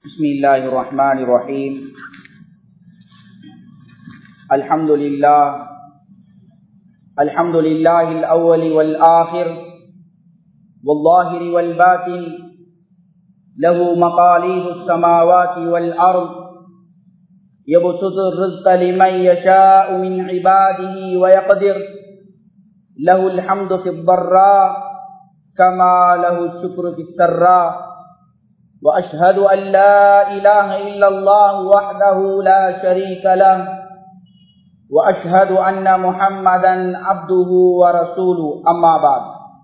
بسم الله الرحمن الرحيم الحمد لله الحمد لله الأول والآخر والظاهر والباطن له مقاليد السماوات والأرض يبسط الرزق لمن يشاء من عباده ويقدر له الحمد في الضراء كما له الشكر في السراء وأشهد أن لا إله إلا الله وحده لا شريك له وأشهد أن محمدا عبده ورسوله أما بعد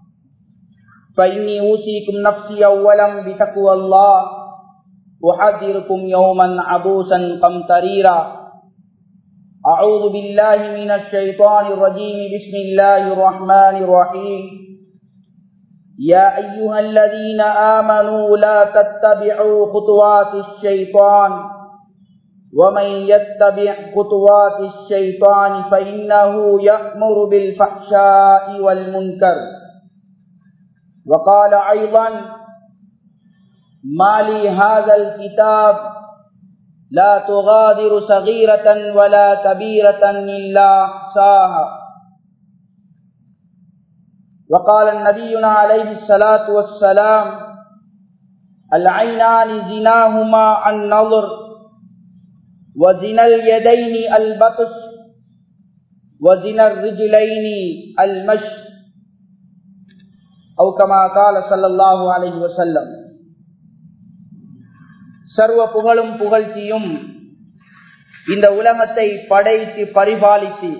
فإني أوصيكم نفسي أولا بتقوى الله أحذركم يوما عبوسا قمطريرا أعوذ بالله من الشيطان الرجيم بسم الله الرحمن الرحيم يا أيها الذين آمنوا لا تتبعوا خطوات الشيطان ومن يتبع خطوات الشيطان فإنه يأمر بالفحشاء والمنكر وقال أيضا ما لي هذا الكتاب لا تغادر صغيرة ولا كبيرة إلا أحصاها وقال النبينا عليه الصلاة والسلام العينان زناهما النظر وزنا اليدين البطش وزنا الرجلين المشي أو كما قال صلى الله عليه وسلم சர்வ புகழும் புகழ்ச்சியும் இந்த உலகத்தை படைத்து பரிபாலித்து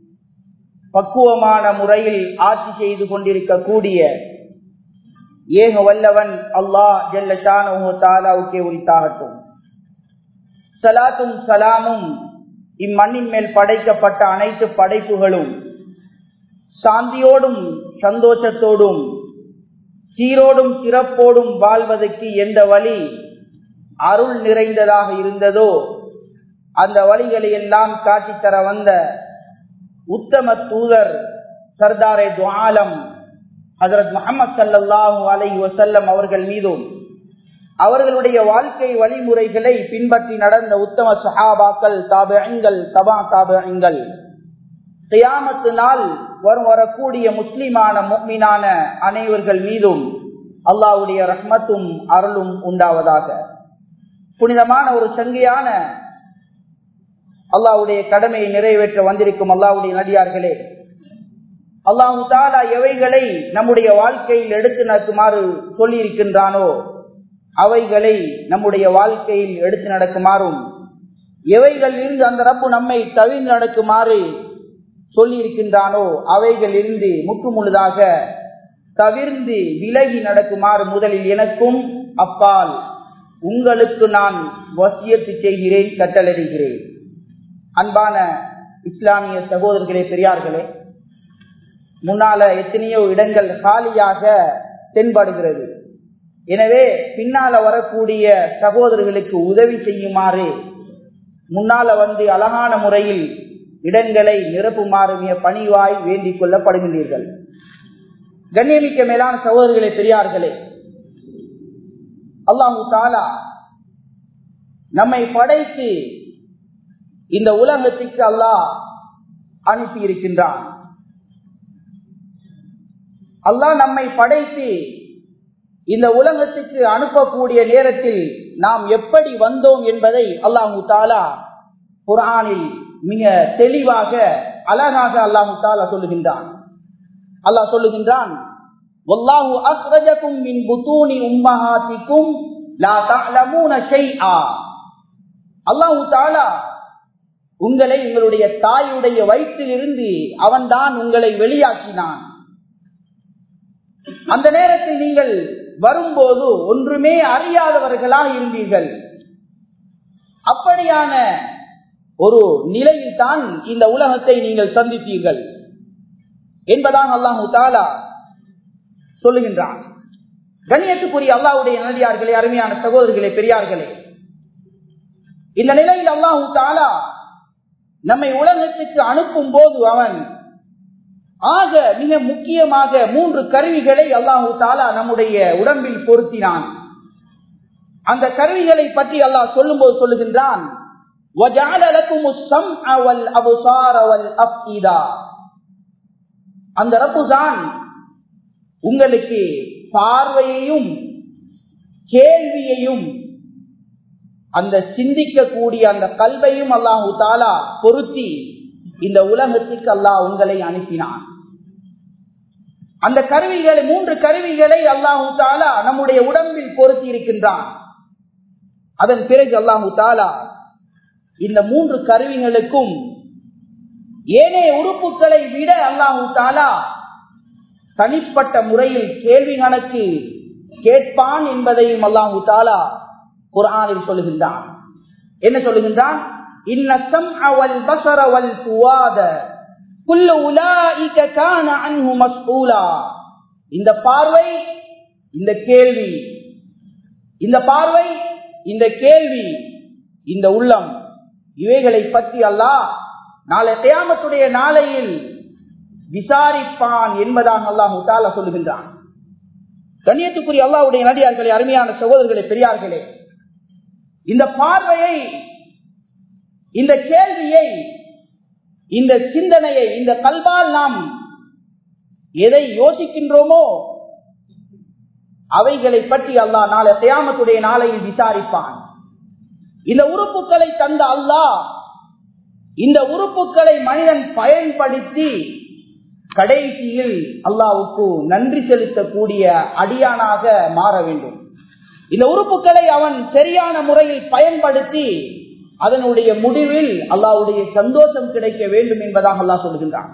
பக்குவமான முறையில் ஆட்சி செய்து கொண்டிருக்கக்கூடிய ஏக வல்லவன் அல்லாஹ் ஜல்லஷானுக்கே உரித்தாகட்டும் சலாத்தும் சலாமும் இம்மண்ணின் மேல் படைக்கப்பட்ட அனைத்து படைப்புகளும் சாந்தியோடும் சந்தோஷத்தோடும் சீரோடும் சிறப்போடும் வாழ்வதற்கு எந்த வழி அருள் நிறைந்ததாக இருந்ததோ அந்த வழிகளை எல்லாம் காட்டித்தர வந்த உத்தம தூதர் சர்தாரே துவாலம் ஹசரத் முகமது சல்லாஹூ அலை வசல்லம் அவர்கள் மீதும் அவர்களுடைய வாழ்க்கை வழிமுறைகளை பின்பற்றி நடந்த உத்தம சஹாபாக்கள் தாபங்கள் தபா தாபங்கள் செய்யாமத்து நாள் வரும் வரக்கூடிய முஸ்லிமான முக்மினான அனைவர்கள் மீதும் அல்லாவுடைய ரஹ்மத்தும் அருளும் உண்டாவதாக புனிதமான ஒரு சங்கையான அல்லாவுடைய கடமையை நிறைவேற்ற வந்திருக்கும் அல்லாவுடைய நடிகார்களே அல்லாஹு தாலா எவைகளை நம்முடைய வாழ்க்கையில் எடுத்து நடக்குமாறு சொல்லி இருக்கின்றானோ அவைகளை நம்முடைய வாழ்க்கையில் எடுத்து நடக்குமாறும் எவைகள் இருந்து அந்த ரப்பு நம்மை தவிர்ந்து நடக்குமாறு சொல்லி இருக்கின்றானோ அவைகள் இருந்து முற்று முழுதாக தவிர்ந்து விலகி நடக்குமாறு முதலில் எனக்கும் அப்பால் உங்களுக்கு நான் வசியத்து செய்கிறேன் கட்டளறிகிறேன் அன்பான இஸ்லாமிய சகோதரர்களே பெரியார்களே முன்னால எத்தனையோ இடங்கள் காலியாக தென்படுகிறது எனவே பின்னால வரக்கூடிய சகோதரர்களுக்கு உதவி செய்யுமாறு முன்னால வந்து அழகான முறையில் இடங்களை நிரப்புமாறு மிக பணிவாய் வேண்டிக் கொள்ளப்படுகின்றீர்கள் கண்ணியமிக்க மேலான சகோதரர்களே பெரியார்களே அல்லாஹு தாலா நம்மை படைத்து இந்த உலகத்துக்கு அல்லாஹ் அனுப்பி இருக்கின்றான் அல்லாஹ் நம்மை படைத்து இந்த உலகத்துக்கு அனுப்பக்கூடிய நேரத்தில் நாம் எப்படி வந்தோம் என்பதை அல்லாஹு தாலா குரானில் மிக தெளிவாக அழகாக அல்லாஹு தாலா சொல்லுகின்றான் அல்லாஹ் சொல்லுகின்றான் வல்லாஹு அஸ்ரஜகும் மின் புத்தூனி உம்மஹாத்திக்கும் லா தஅலமூன ஷைஆ அல்லாஹு தாலா உங்களை உங்களுடைய தாயுடைய வயிற்றிலிருந்து அவன்தான் உங்களை வெளியாக்கினான் அந்த நேரத்தில் நீங்கள் வரும்போது ஒன்றுமே அறியாதவர்களாக இருந்தீர்கள் அப்படியான ஒரு நிலையில் தான் இந்த உலகத்தை நீங்கள் சந்தித்தீர்கள் என்பதான் அல்லாஹு தாலா சொல்லுகின்றான் கண்ணியத்துக்குரிய அல்லாவுடைய நதியார்களே அருமையான சகோதரர்களே பெரியார்களே இந்த நிலையில் அல்லாஹு தாலா நம்மை உலகத்துக்கு அனுப்பும் போது அவன் ஆக மிக முக்கியமாக மூன்று கருவிகளை அல்லாஹு தாலா நம்முடைய உடம்பில் பொருத்தினான் அந்த கருவிகளை பற்றி அல்லாஹ் சொல்லும்போது சொல்லுகின்றான் وَجَعَلَ لَكُمُ السَّمْعَ وَالْأَبْصَارَ وَالْأَفْئِدَةَ அந்த ரப்பு தான் உங்களுக்கு பார்வையையும் கேள்வியையும் அந்த சிந்திக்கக்கூடிய அந்த கல்வையும் அல்லாஹு தாலா பொருத்தி இந்த உலகத்துக்கு அல்லாஹ் உங்களை அனுப்பினான் அந்த கருவிகளை மூன்று கருவிகளை அல்லாஹு தாலா நம்முடைய உடம்பில் பொருத்தி இருக்கின்றான் அதன் பிறகு அல்லாஹு தாலா இந்த மூன்று கருவிகளுக்கும் ஏனைய உறுப்புகளை விட அல்லாஹு தாலா தனிப்பட்ட முறையில் கேள்வி கணக்கு கேட்பான் என்பதையும் அல்லாஹு தாலா குரானில் சொல்லுகின்றான் என்ன சொல்லுகின்றான் இன்னசம் அவல் பசரவல் புவாத குல்லு உலாஇக கான அன்ஹு மஸ்ஊலா இந்த பார்வை இந்த கேள்வி இந்த பார்வை இந்த கேள்வி இந்த உள்ளம் இவைகளை பற்றி அல்லாஹ் நாளை கியாமத்துடைய நாளையில் விசாரிப்பான் என்பதாக அல்லாஹு தாலா சொல்லுகின்றான் கண்ணியத்துக்குரிய அல்லாவுடைய நடிகார்களே அருமையான சகோதரர்களே பெரியார்களே இந்த பார்வையை இந்த கேள்வியை இந்த சிந்தனையை இந்த கல்வால் நாம் எதை யோசிக்கின்றோமோ அவைகளை பற்றி அல்லாஹ் நாளை தியாமத்துடைய நாளையில் விசாரிப்பான் இந்த உறுப்புகளை தந்த அல்லாஹ் இந்த உறுப்புகளை மனிதன் பயன்படுத்தி கடைசியில் அல்லாவுக்கு நன்றி செலுத்தக்கூடிய அடியானாக மாற வேண்டும் இந்த உறுப்புகளை அவன் சரியான முறையில் பயன்படுத்தி அதனுடைய முடிவில் அல்லாவுடைய சந்தோஷம் கிடைக்க வேண்டும் என்பதாக அல்லாஹ் சொல்கின்றான்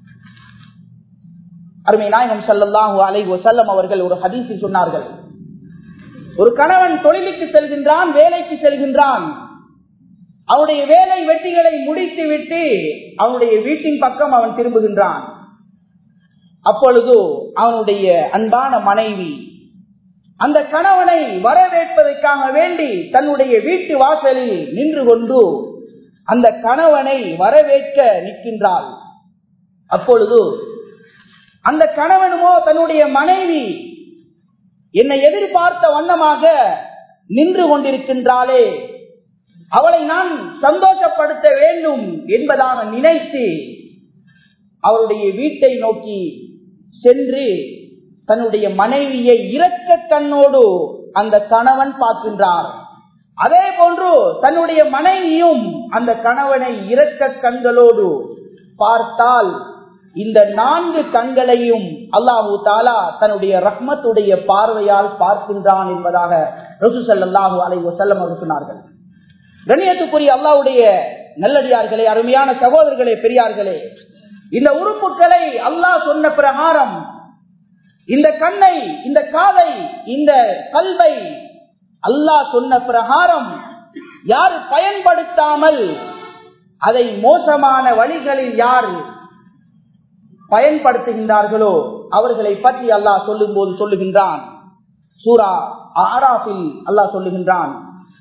அருமை நாயகம் சல்லாஹூ அலை வசல்லம் அவர்கள் ஒரு ஹதீஸில் சொன்னார்கள் ஒரு கணவன் தொழிலுக்கு செல்கின்றான் வேலைக்கு செல்கின்றான் அவனுடைய வேலை வெட்டிகளை முடித்து விட்டு அவனுடைய வீட்டின் பக்கம் அவன் திரும்புகின்றான் அப்பொழுது அவனுடைய அன்பான மனைவி அந்த கணவனை வரவேற்பதற்காக வேண்டி தன்னுடைய வீட்டு வாசலில் நின்று கொண்டு அந்த கணவனை வரவேற்க நிற்கின்றாள் அப்பொழுது அந்த கணவனுமோ தன்னுடைய மனைவி என்னை எதிர்பார்த்த வண்ணமாக நின்று கொண்டிருக்கின்றாளே அவளை நான் சந்தோஷப்படுத்த வேண்டும் என்பதாக நினைத்து அவருடைய வீட்டை நோக்கி சென்று தன்னுடைய மனைவியை இரக்க கண்ணோடு அந்த கணவன் பார்க்கின்றார் அதே போன்று தன்னுடைய மனைவியும் அந்த கணவனை இரக்க கண்களோடு பார்த்தால் இந்த நான்கு கண்களையும் அல்லாஹூ தாலா தன்னுடைய ரஹ்மத்துடைய பார்வையால் பார்க்கின்றான் என்பதாக ரசூசல்லாஹூ அலை வசல்லம் அவர்கள் சொன்னார்கள் கண்ணியத்துக்குரிய அல்லாவுடைய நல்லடியார்களே அருமையான சகோதரர்களே பெரியார்களே இந்த உறுப்புகளை அல்லாஹ் சொன்ன பிரகாரம் இந்த கண்ணை இந்த காதை இந்த கல்வை அல்லாஹ் சொன்ன பிரகாரம் யார் பயன்படுத்தாமல் அதை மோசமான வழிகளில் யார் பயன்படுத்துகின்றார்களோ அவர்களை பற்றி அல்லாஹ் சொல்லும் போது சொல்லுகின்றான் சூரா ஆராஃபில் அல்லாஹ் சொல்லுகின்றான்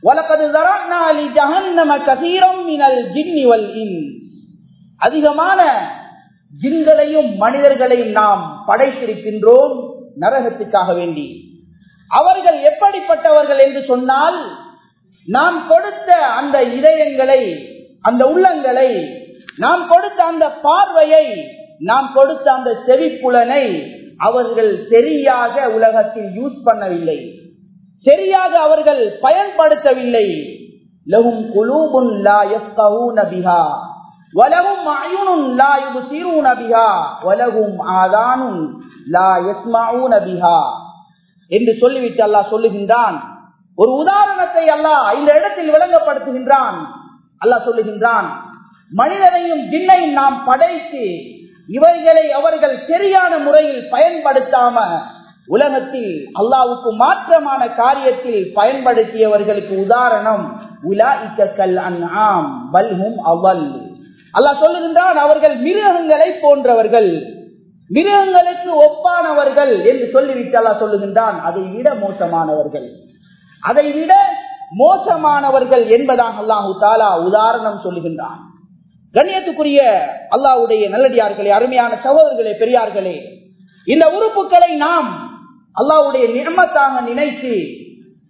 அதிகமான ஜின்களையும் மனிதர்களையும் நாம் படைத்திருக்கின்றோம் நரகத்துக்காக வேண்டி அவர்கள் எப்படிப்பட்டவர்கள் என்று சொன்னால் நாம் கொடுத்த அந்த இதயங்களை அந்த உள்ளங்களை நாம் கொடுத்த அந்த பார்வையை நாம் கொடுத்த அந்த செவிப்புலனை அவர்கள் சரியாக உலகத்தில் யூஸ் பண்ணவில்லை சரியாக அவர்கள் பயன்படுத்தவில்லை லகும் குலூபுன் லா யஃப்கஹூன பிஹா வலகும் அயுனுன் லா யுபசிரூன பிஹா வலகும் ஆதானுன் லா யஸ்மஊன பிஹா என்று சொல்லிவிட்டு அல்லாஹ் சொல்லுகின்றான் ஒரு உதாரணத்தை அல்லாஹ் இந்த இடத்தில் விளங்கப்படுத்துகின்றான் அல்லாஹ் சொல்லுகின்றான் மனிதனையும் ஜின்னையும் நாம் படைத்து இவைகளை அவர்கள் சரியான முறையில் பயன்படுத்தாம உலகத்தில் அல்லாவுக்கு மாற்றமான காரியத்தில் பயன்படுத்தியவர்களுக்கு உதாரணம் உலாஇக்கல் அன்ஆம் பல்ஹும் அவல் அல்லாஹ் சொல்லுகின்றான் அவர்கள் மிருகங்களை போன்றவர்கள் மிருகங்களுக்கு ஒப்பானவர்கள் என்று சொல்லிவிட்டு அல்லாஹ் சொல்லுகின்றான் அதை விட மோசமானவர்கள் அதை விட மோசமானவர்கள் என்பதாக அல்லாஹு தாலா உதாரணம் சொல்லுகின்றான் கண்ணியத்துக்குரிய அல்லாவுடைய நல்லடியார்களே அருமையான சகோதரர்களே பெரியார்களே இந்த உறுப்புகளை நாம் அல்லாவுடைய நிர்மத்தாக நினைத்து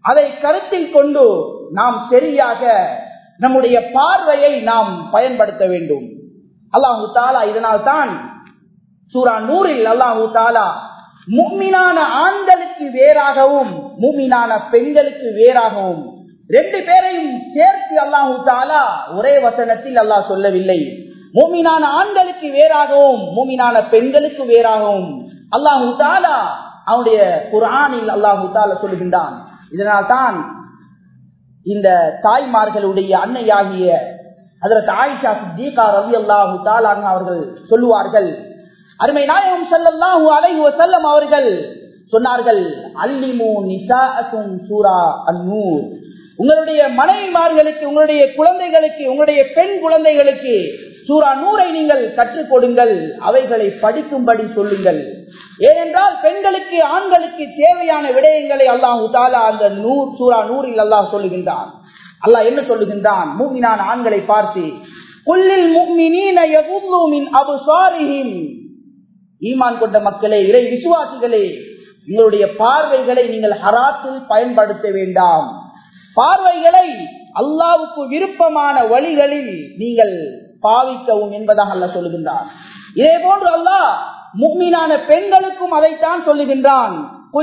அதை கருத்தில் கொண்டு நாம் சரியாக நம்முடைய பார்வையை நாம் பயன்படுத்த வேண்டும் அல்லாஹு தாலா இதனால் தான் சூரா நூறில் அல்லாஹு தாலா முக்மினான ஆண்களுக்கு வேறாகவும் முக்மினான பெண்களுக்கு வேறாகவும் ரெண்டு பேரையும் சேர்த்து அல்லாஹு தாலா ஒரே வசனத்தில் அல்லாஹ் சொல்லவில்லை மூமினான ஆண்களுக்கு வேறாகவும் மூமினான பெண்களுக்கு வேறாகவும் அல்லாஹு தாலா அவனுடைய குரானில் அல்லாஹு தாலா சொல்லுகின்றான் இதனால் தான் இந்த தாய்மார்களுடைய அன்னையாகிய அதற்கு ஆயிஷா சித்திகா ரவி அல்லாஹு தாலான் அவர்கள் சொல்லுவார்கள் அருமை நாயகம் செல்லல்லாஹு அலைஹு செல்லம் அவர்கள் சொன்னார்கள் அல்லிமு நிசாஅக்கும் சூரா அந்நூர் உங்களுடைய மனைவிமார்களுக்கு உங்களுடைய குழந்தைகளுக்கு உங்களுடைய பெண் குழந்தைகளுக்கு சூரா நூரை நீங்கள் கற்றுக் கொடுங்கள் அவைகளை படிக்கும்படி சொல்லுங்கள் ஏனென்றால் பெண்களுக்கு ஆண்களுக்கு தேவையான விடயங்களை அல்லாஹு தாலா அந்த நூர் சூரா நூறில் அல்லாஹ் சொல்லுகின்றான் அல்லாஹ் என்ன சொல்லுகின்றான் மூமினான ஆண்களை பார்த்து குல்லில் முக்மினீன யகுல்லு மின் அபுசாரிஹிம் ஈமான் கொண்ட மக்களே இறை விசுவாசிகளே உங்களுடைய பார்வைகளை நீங்கள் ஹராத்தில் பயன்படுத்த வேண்டாம் பார்வைகளை அல்லாவுக்கு விருப்பமான வழிகளில் நீங்கள் பாவிக்கவும் என்பதாக அல்ல சொல்லுகின்றான் இதே போன்று அல்லாஹ் முக்மீனான பெண்களுக்கும் அதைத்தான் சொல்லுகின்றான்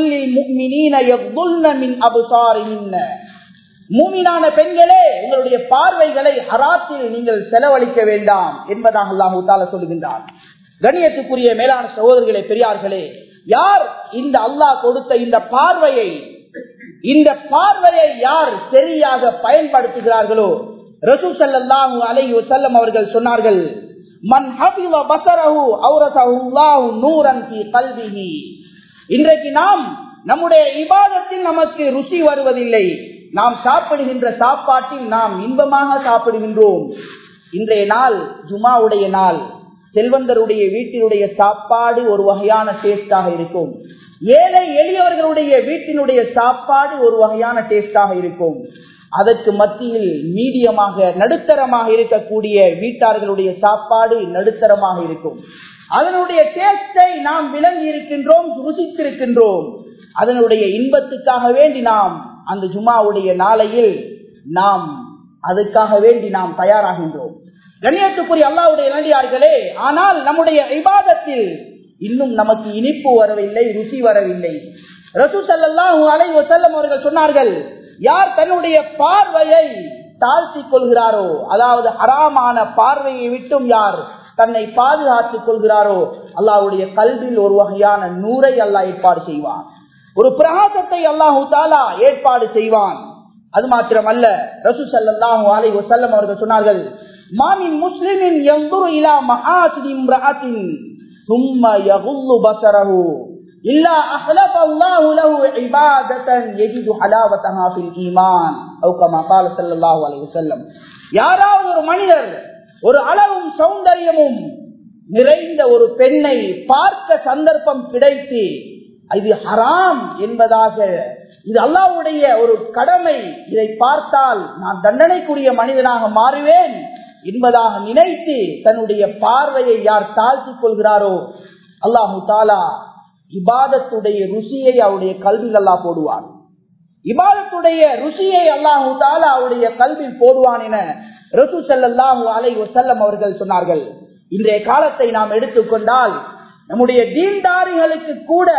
மூமினான பெண்களே உங்களுடைய பார்வைகளை ஹராத்தில் நீங்கள் செலவழிக்க வேண்டாம் என்பதாக அல்லாஹு தால சொல்லுகின்றான் கணியத்துக்குரிய மேலான சகோதரர்களே பெரியார்களே யார் இந்த அல்லாஹ் கொடுத்த இந்த பார்வையை இந்த பார்வையை யார் சரியாக பயன்படுத்துகிறார்களோ ரசூ சல்லாஹூ அலைஹி வஸல்லம் அவர்கள் சொன்னார்கள் மன் ஹபிவ பஸரஹு அவ்ரதஹுல்லாஹு நூரன் ஃபீ கல்பிஹி இன்றைக்கு நாம் நம்முடைய இபாதத்தில் நமக்கு ருசி வருவதில்லை நாம் சாப்பிடுகின்ற சாப்பாட்டில் நாம் இன்பமாக சாப்பிடுகின்றோம் இன்றைய நாள் ஜுமாவுடைய நாள் செல்வந்தருடைய வீட்டினுடைய சாப்பாடு ஒரு வகையான டேஸ்டாக இருக்கும் ஏழை எளியவர்களுடைய வீட்டினுடைய சாப்பாடு ஒரு வகையான டேஸ்டாக இருக்கும் அதற்கு மத்தியில் மீடியமாக நடுத்தரமாக இருக்கக்கூடிய வீட்டார்களுடைய சாப்பாடு நடுத்தரமாக இருக்கும் அதனுடைய டேஸ்டை நாம் விளங்கி இருக்கின்றோம் ருசித்திருக்கின்றோம் அதனுடைய இன்பத்துக்காக வேண்டி நாம் அந்த ஜுமாவுடைய நாளையில் நாம் அதுக்காக வேண்டி நாம் தயாராகின்றோம் கண்ணியத்துக்குரிய அல்லாவுடைய நடிகார்களே ஆனால் நம்முடைய விவாதத்தில் இன்னும் நமக்கு இனிப்பு வரவில்லை ருசி வரவில்லை ரசூ சல்லாஹூ அலை வசல்லம் அவர்கள் சொன்னார்கள் யார் தன்னுடைய பார்வையை தாழ்த்தி கொள்கிறாரோ அதாவது ஹராமான பார்வையை விட்டும் யார் தன்னை பாதுகாத்துக் கொள்கிறாரோ அல்லாவுடைய கல்வியில் ஒரு வகையான நூரை அல்லாஹ் ஏற்பாடு செய்வான் ஒரு பிரகாசத்தை அல்லாஹூ தாலா ஏற்பாடு செய்வான் அது மாத்திரமல்ல ரசூ சல்லாஹூ அலை வசல்லம் அவர்கள் சொன்னார்கள் மாமின் முஸ்லிமின் எங்குரு இலா மகாசின் இம்ராத்தின் சும்ம யகுல்லு பசரஹு இல்லா அஹ்லஃப அல்லாஹு லஹு இபாதத்தன் யஜிது ஹலாவத்தஹா ஃபில் ஈமான் அவு கமா قال ஸல்லல்லாஹு அலைஹி வஸல்லம் யாராவது ஒரு மனிதர் ஒரு அளவும் சௌந்தரியமும் நிறைந்த ஒரு பெண்ணை பார்க்க சந்தர்ப்பம் கிடைத்து இது ஹராம் என்பதாக இது அல்லாவுடைய ஒரு கடமை இதை பார்த்தால் நான் தண்டனைக்குரிய மனிதனாக மாறுவேன் என்பதாக நினைத்து தன்னுடைய பார்வையை யார் தாழ்த்திக் கொள்கிறாரோ அல்லாஹு தாலா இபாதத்துடைய ருசியை அவருடைய கல்வியில் அல்லா போடுவான் இபாதத்துடைய ருசியை அல்லாஹு தாலா அவருடைய கல்வியில் போடுவான் என ரசூ செல்லாஹு அலை செல்லம் அவர்கள் சொன்னார்கள் இன்றைய காலத்தை நாம் எடுத்துக்கொண்டால் நம்முடைய தீன்தாரிகளுக்கு கூட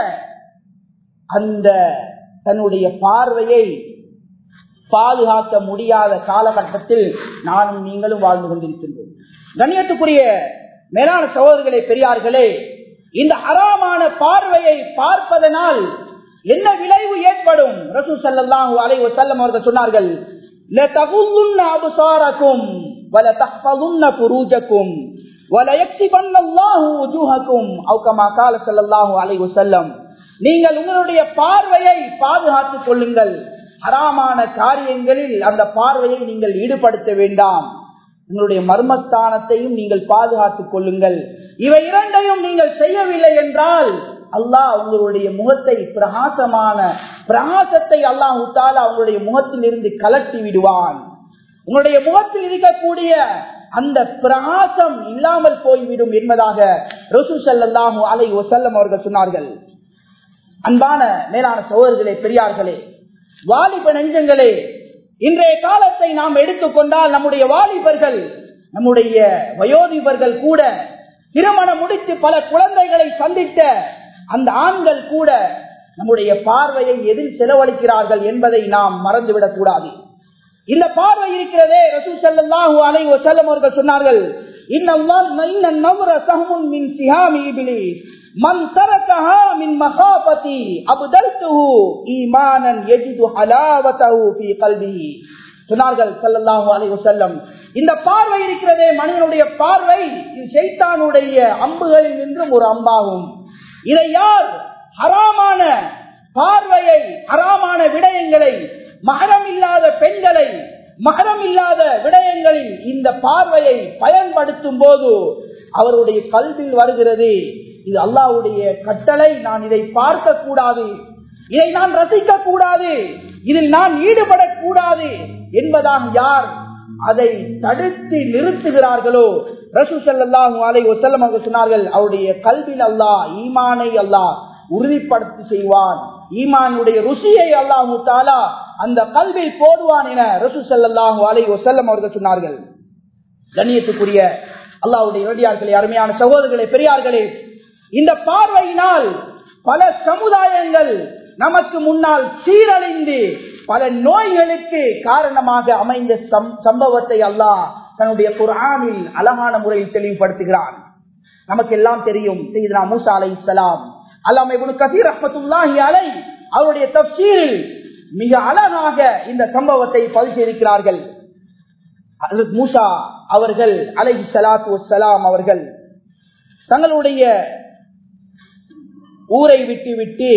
அந்த தன்னுடைய பார்வையை பாதுகாக்க முடியாத காலகட்டத்தில் நானும் நீங்களும் வாழ்ந்து கொண்டிருக்கின்றோம் கண்ணியத்துக்குரிய மேலான சகோதரர்களே பெரியார்களே இந்த அறாமான பார்வையை பார்ப்பதனால் என்ன விளைவு ஏற்படும் ரசூ சல்லாஹூ அலை வசல்லம் அவர்கள் சொன்னார்கள் நீங்கள் உங்களுடைய பார்வையை பாதுகாத்துக் கொள்ளுங்கள் ஹராமான காரியங்களில் அந்த பார்வையை நீங்கள் ஈடுபடுத்த வேண்டாம் உங்களுடைய மர்மஸ்தானத்தையும் நீங்கள் பாதுகாத்துக் கொள்ளுங்கள் இவை இரண்டையும் நீங்கள் செய்யவில்லை என்றால் அல்லாஹ் உங்களுடைய முகத்தை பிரகாசமான பிரகாசத்தை அல்லாஹ் உத்தால அவங்களுடைய முகத்தில் இருந்து கலட்டி விடுவான் உங்களுடைய முகத்தில் இருக்கக்கூடிய அந்த பிரகாசம் இல்லாமல் போய்விடும் என்பதாக ரசூ சல்லாஹூ அலை வசல்லம் அவர்கள் சொன்னார்கள் அன்பான மேலான சோதர்களே பெரியார்களே வாலிப நெஞ்சங்களே இன்றைய காலத்தை நாம் எடுத்துக்கொண்டால் நம்முடைய வாலிபர்கள் நம்முடைய வயோதிபர்கள் கூட திருமணம் முடித்து பல குழந்தைகளை சந்தித்த அந்த ஆண்கள் கூட நம்முடைய பார்வையை எதில் செலவழிக்கிறார்கள் என்பதை நாம் மறந்துவிடக் கூடாது இந்த பார்வை இருக்கிறதே ரசூ ஸல்லல்லாஹு அலைஹி வஸல்லம் அவர்கள் சொன்னார்கள் இன்னல்லாஹ் இன்ன நவர சஹமுன் மின் சிஹாமி இப்லீஸ் மன் தரக்கஹா மின் மகாபதி அப்தல்துஹு ஈமானன் யஜிது ஹலாவதஹு ஃபீ கல்பிஹி சொன்னார்கள் ஸல்லல்லாஹு அலைஹி வஸல்லம் இந்த பார்வை இருக்கிறதே மனிதனுடைய பார்வை இது ஷைத்தானுடைய அம்புகளில் நின்றும் ஒரு அம்பாகும் இதை யார் ஹராமான பார்வையை ஹராமான விடயங்களை மகரம் இல்லாத பெண்களை மகரம் இல்லாத விடயங்களில் இந்த பார்வையை பயன்படுத்தும் போது அவருடைய கல்வியில் வருகிறது இது அல்லாவுடைய கட்டளை நான் இதை பார்க்க கூடாது இதை நான் ரசிக்க கூடாது இதில் நான் ஈடுபடக்கூடாது என்பதாக யார் அதை தடுத்து நிறுத்துகிறார்களோ ரசூ ஸல்லல்லாஹு அலைஹி வஸல்லம் அவர்கள் சொன்னார்கள் அவருடைய கல்வியில் அல்லாஹ் ஈமானை அல்லாஹ் உறுதிப்படுத்தி செய்வான் ஈமானுடைய ருசியை அல்லாஹு தாலா அந்த கல்வியில் போடுவான் என ரசூ ஸல்லல்லாஹு அலைஹி வஸல்லம் அவர்கள் சொன்னார்கள் கண்ணியத்துக்குரிய அல்லாஹ்வுடைய இரடியார்களே அருமையான சகோதரர்களே பெரியார்களே இந்த பார்வையினால் பல சமுதாயங்கள் நமக்கு முன்னால் சீரழிந்து பல நோய்களுக்கு காரணமாக அமைந்த சம்- சம்பவத்தை அல்லாஹ் தன்னுடைய குர்ஆனில் அழகான முறையில் தெளிவுபடுத்துகிறான் நமக்கு எல்லாம் தெரியும் செய்தனா மூசா அலை இஸ்லாம் அல்லாம இப்னு கசீர் ரஹ்மத்துல்லாஹி அலை அவருடைய தப்சீரில் மிக அழகாக இந்த சம்பவத்தை பதிவு செய்திருக்கிறார்கள் ஹஜ்ரத் மூசா அவர்கள் அலைஹி ஸலாத்து வஸ்ஸலாம் அவர்கள் தங்களுடைய ஊரை விட்டு விட்டு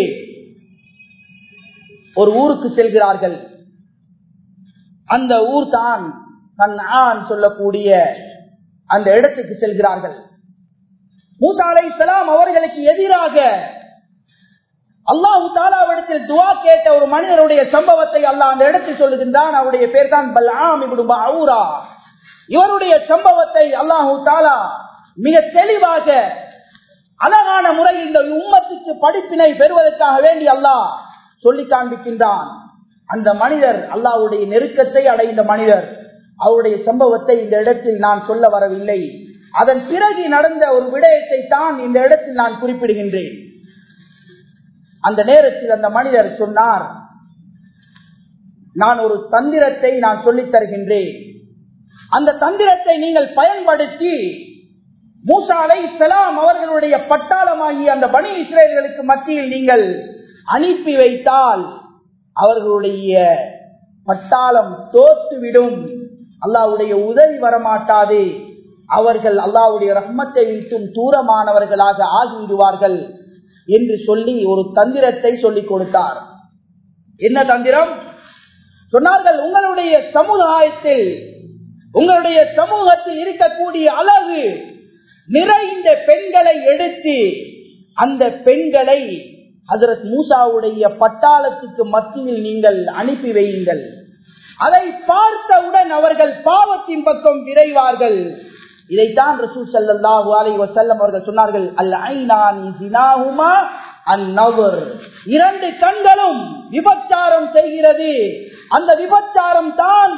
ஒரு ஊருக்கு செல்கிறார்கள் அந்த ஊர் தான் தன் சொல்லக்கூடிய அந்த இடத்துக்கு செல்கிறார்கள் மூசா அலை அவர்களுக்கு எதிராக அல்லாஹு தாலாவிடத்தில் துவா கேட்ட ஒரு மனிதனுடைய சம்பவத்தை அல்லாஹ் அந்த இடத்தில் சொல்லுகின்றான் அவருடைய பேர் தான் பல்ஆம் இப்னு பஅூரா இவருடைய சம்பவத்தை அல்லாஹு தாலா மிக தெளிவாக அழகான முறையில் இந்த உம்மத்துக்கு படிப்பினை பெறுவதற்காக வேண்டி அல்லாஹ் சொல்லி காண்பிக்கின்றான் அந்த மனிதர் அல்லாஹ்வுடைய நெருக்கத்தை அடைந்த மனிதர் அவருடைய சம்பவத்தை இந்த இடத்தில் நான் சொல்ல வரவில்லை அதன் பிறகு நடந்த ஒரு விடயத்தை தான் இந்த இடத்தில் நான் குறிப்பிடுகின்றேன் அந்த நேரத்தில் அந்த மனிதர் சொன்னார் நான் ஒரு தந்திரத்தை நான் சொல்லித் தருகின்றேன் அந்த தந்திரத்தை நீங்கள் பயன்படுத்தி மூசா அலை சலாம் அவர்களுடைய பட்டாளமாகிய அந்த பனி இஸ்ரேல்களுக்கு மத்தியில் நீங்கள் அனுப்பி வைத்தால் அவர்களுடைய பட்டாளம் தோற்றுவிடும் அல்லாவுடைய உதவி வரமாட்டாது அவர்கள் அல்லாவுடைய ரஹ்மத்தை விட்டும் தூரமானவர்களாக ஆகிவிடுவார்கள் என்று சொல்லி ஒரு தந்திரத்தை சொல்லிக் கொடுத்தார் என்ன தந்திரம் சொன்னார்கள் உங்களுடைய சமுதாயத்தில் உங்களுடைய சமூகத்தில் இருக்கக்கூடிய அழகு நிறைந்த பெண்களை எடுத்து அந்த பெண்களை ஹசரத் மூசாவுடைய பட்டாளத்துக்கு மத்தியில் நீங்கள் அனுப்பி வையுங்கள் அதை பார்த்தவுடன் அவர்கள் பாவத்தின் பக்கம் விரைவார்கள் இதைத்தான் ரசூல் ஸல்லல்லாஹு அலைஹி வஸல்லம் அவர்கள் சொன்னார்கள் அல் ஐனானி ஜினாஹுமா அந்நவர் இரண்டு கண்களும் விபச்சாரம் செய்கிறது அந்த விபச்சாரம் தான்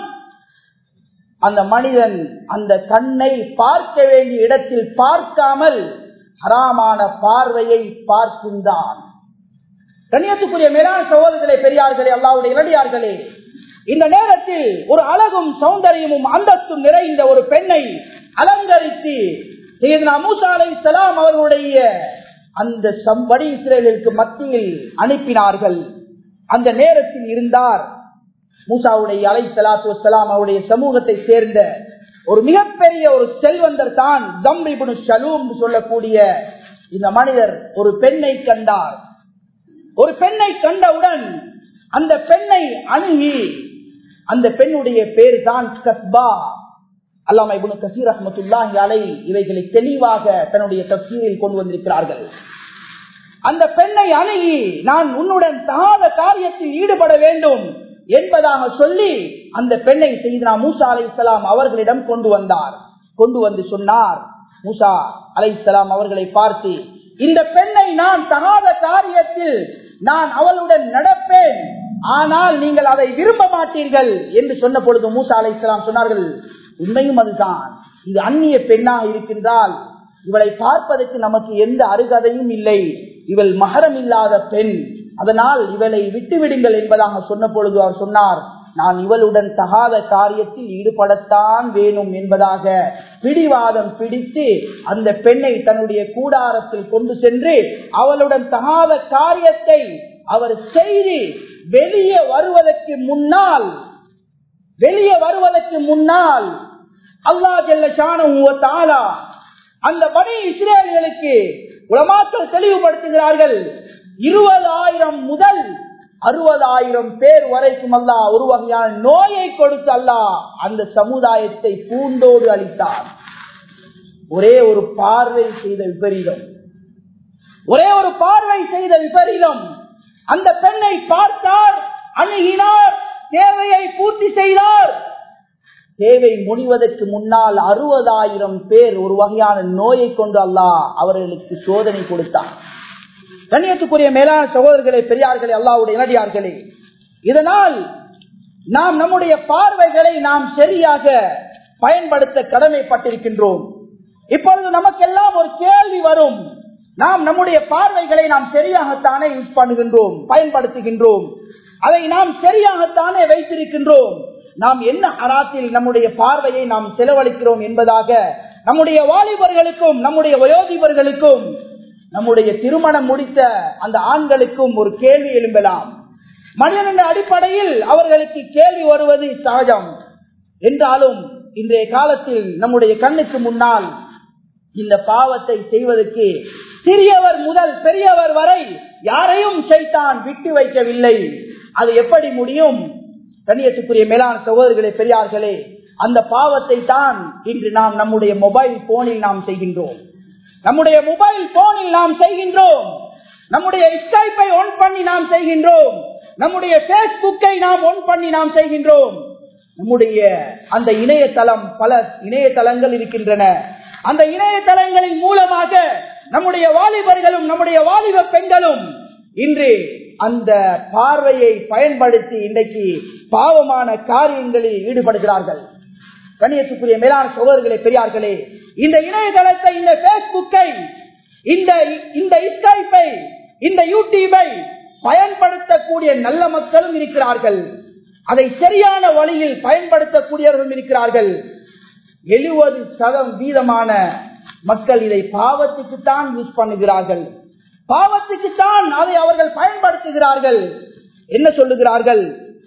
அந்த மனிதன் அந்த கண்ணை பார்க்க வேண்டிய இடத்தில் பார்க்காமல் ஹராமான பார்வையை பார்க்கின்றான் கண்ணியத்துக்குரிய மேலான சகோதரர்களே பெரியார்களே அல்லாவுடைய இரடியார்களே இந்த நேரத்தில் ஒரு அழகும் சௌந்தரியமும் அந்தஸ்தும் நிறைந்த ஒரு பெண்ணை அலங்கரித்து செய்தனா மூசா அலை சலாம் அவர்களுடைய அந்த சம்படி இஸ்ரேலுக்கு மத்தியில் அனுப்பினார்கள் அந்த நேரத்தில் இருந்தார் மூசாவுடைய அலை சலாத்து வலாம் அவருடைய சமூகத்தை சேர்ந்த ஒரு மிகப்பெரிய ஒரு செல்வந்தர் தான் தம்பிபுனு ஷலூம் சொல்லக்கூடிய இந்த மனிதர் ஒரு பெண்ணை கண்டார் ஒரு பெண்ணை கண்டவுடன் அந்த பெண்ணை அணுகி அந்த பெண்ணுடைய பேர் தான் கஸ்பா அல்லாம இபுனு கசீர் அஹமத்துல்லாஹி அலை இவைகளை தெளிவாக தன்னுடைய தப்சீரில் கொண்டு வந்திருக்கிறார்கள் அந்த பெண்ணை அணுகி நான் உன்னுடன் தகாத காரியத்தில் ஈடுபட வேண்டும் என்பதாக சொல்லி அந்த பெண்ணை செய்தனா மூசா அலை இஸ்லாம் அவர்களிடம் கொண்டு வந்தார் கொண்டு வந்து சொன்னார் மூசா அலை இஸ்லாம் அவர்களை பார்த்து இந்த பெண்ணை நான் தகாத காரியத்தில் நான் அவளுடன் நடப்பேன் ஆனால் நீங்கள் அதை விரும்ப மாட்டீர்கள் என்று சொன்ன பொழுது மூசா அலை சொன்னார்கள் உண்மையும் அதுதான் இது அந்நிய பெண்ணாக இருக்கின்றால் இவளை பார்ப்பதற்கு நமக்கு எந்த அருகதையும் இல்லை இவள் மகரம் இல்லாத பெண் அதனால் இவளை விட்டுவிடுங்கள் என்பதாக சொன்ன பொழுது அவர் சொன்னார் நான் இவளுடன் தகாத காரியத்தில் ஈடுபடத்தான் வேணும் என்பதாக பிடிவாதம் பிடித்து அந்த பெண்ணை தன்னுடைய கூடாரத்தில் கொண்டு சென்று அவளுடன் தகாத காரியத்தை அவர் செய்து வெளியே வருவதற்கு முன்னால் வெளியே வருவதற்கு முன்னால் அல்லா ஜெல்ல தாலா அந்த பணி இஸ்ரேல்களுக்கு உலமாக்கள் தெளிவுபடுத்துகிறார்கள் இருபதாயிரம் முதல் அறுபதாயிரம் பேர் வரைக்கும் அல்லா ஒரு வகையான நோயை கொடுத்து அல்லா அந்த சமுதாயத்தை பூண்டோடு அளித்தார் ஒரே ஒரு பார்வை செய்த விபரீதம் ஒரே ஒரு பார்வை செய்த விபரீதம் அந்த பெண்ணை பார்த்தார் அணுகினார் தேவையை பூர்த்தி செய்தார் தேவை முடிவதற்கு முன்னால் அறுபதாயிரம் பேர் ஒரு வகையான நோயை கொண்டு அல்லாஹ் அவர்களுக்கு சோதனை கொடுத்தார் கண்ணியத்துக்குரிய மேலான சகோதரர்களே பெரியார்களே அல்லாவுடைய நடிகார்களே இதனால் நாம் நம்முடைய பார்வைகளை நாம் சரியாக பயன்படுத்த கடமைப்பட்டிருக்கின்றோம் இப்பொழுது நமக்கெல்லாம் ஒரு கேள்வி வரும் நாம் நம்முடைய பார்வைகளை நாம் சரியாகத்தானே யூஸ் பண்ணுகின்றோம் பயன்படுத்துகின்றோம் அதை நாம் சரியாகத்தானே வைத்திருக்கின்றோம் நாம் என்ன அராத்தில் நம்முடைய பார்வையை நாம் செலவழிக்கிறோம் என்பதாக நம்முடைய வாலிபர்களுக்கும் நம்முடைய வயோதிபர்களுக்கும் நம்முடைய திருமணம் முடித்த அந்த ஆண்களுக்கும் ஒரு கேள்வி எழும்பலாம் மனிதன் அடிப்படையில் அவர்களுக்கு கேள்வி வருவது சகஜம் என்றாலும் இன்றைய காலத்தில் நம்முடைய கண்ணுக்கு முன்னால் இந்த பாவத்தை செய்வதற்கு சிறியவர் முதல் பெரியவர் வரை யாரையும் செய்தான் விட்டு வைக்கவில்லை அது எப்படி முடியும் கண்ணியத்துக்குரிய மேலான சகோதரர்களே பெரியார்களே அந்த பாவத்தை தான் இன்று நாம் நம்முடைய மொபைல் போனில் நாம் செய்கின்றோம் நம்முடைய மொபைல் போனில் நாம் செய்கின்றோம் நம்முடைய ஸ்கைப்பை ஒன் பண்ணி நாம் செய்கின்றோம் நம்முடைய பேஸ்புக்கை நாம் ஒன் பண்ணி நாம் செய்கின்றோம் நம்முடைய அந்த இணையதளம் பல இணையதளங்கள் இருக்கின்றன அந்த இணையதளங்களின் மூலமாக நம்முடைய வாலிபர்களும் நம்முடைய வாலிப பெண்களும் இன்று அந்த பார்வையை பயன்படுத்தி இன்றைக்கு பாவமான காரியங்களில் ஈடுபடுகிறார்கள் கண்ணியத்துக்குரிய மேலான சகோதரர்களே பெரியார்களே இந்த இணையதளத்தை இந்த பேஸ்புக்கை இந்த இந்த ஸ்கைப்பை இந்த யூடியூபை பயன்படுத்தக்கூடிய நல்ல மக்களும் இருக்கிறார்கள் அதை சரியான வழியில் பயன்படுத்தக்கூடியவர்களும் இருக்கிறார்கள் எழுபது சதம் வீதமான மக்கள் இதை பாவத்துக்குத்தான் யூஸ் பண்ணுகிறார்கள் பாவத்துக்குத்தான் அதை அவர்கள் பயன்படுத்துகிறார்கள் என்ன சொல்லுகிறார்கள்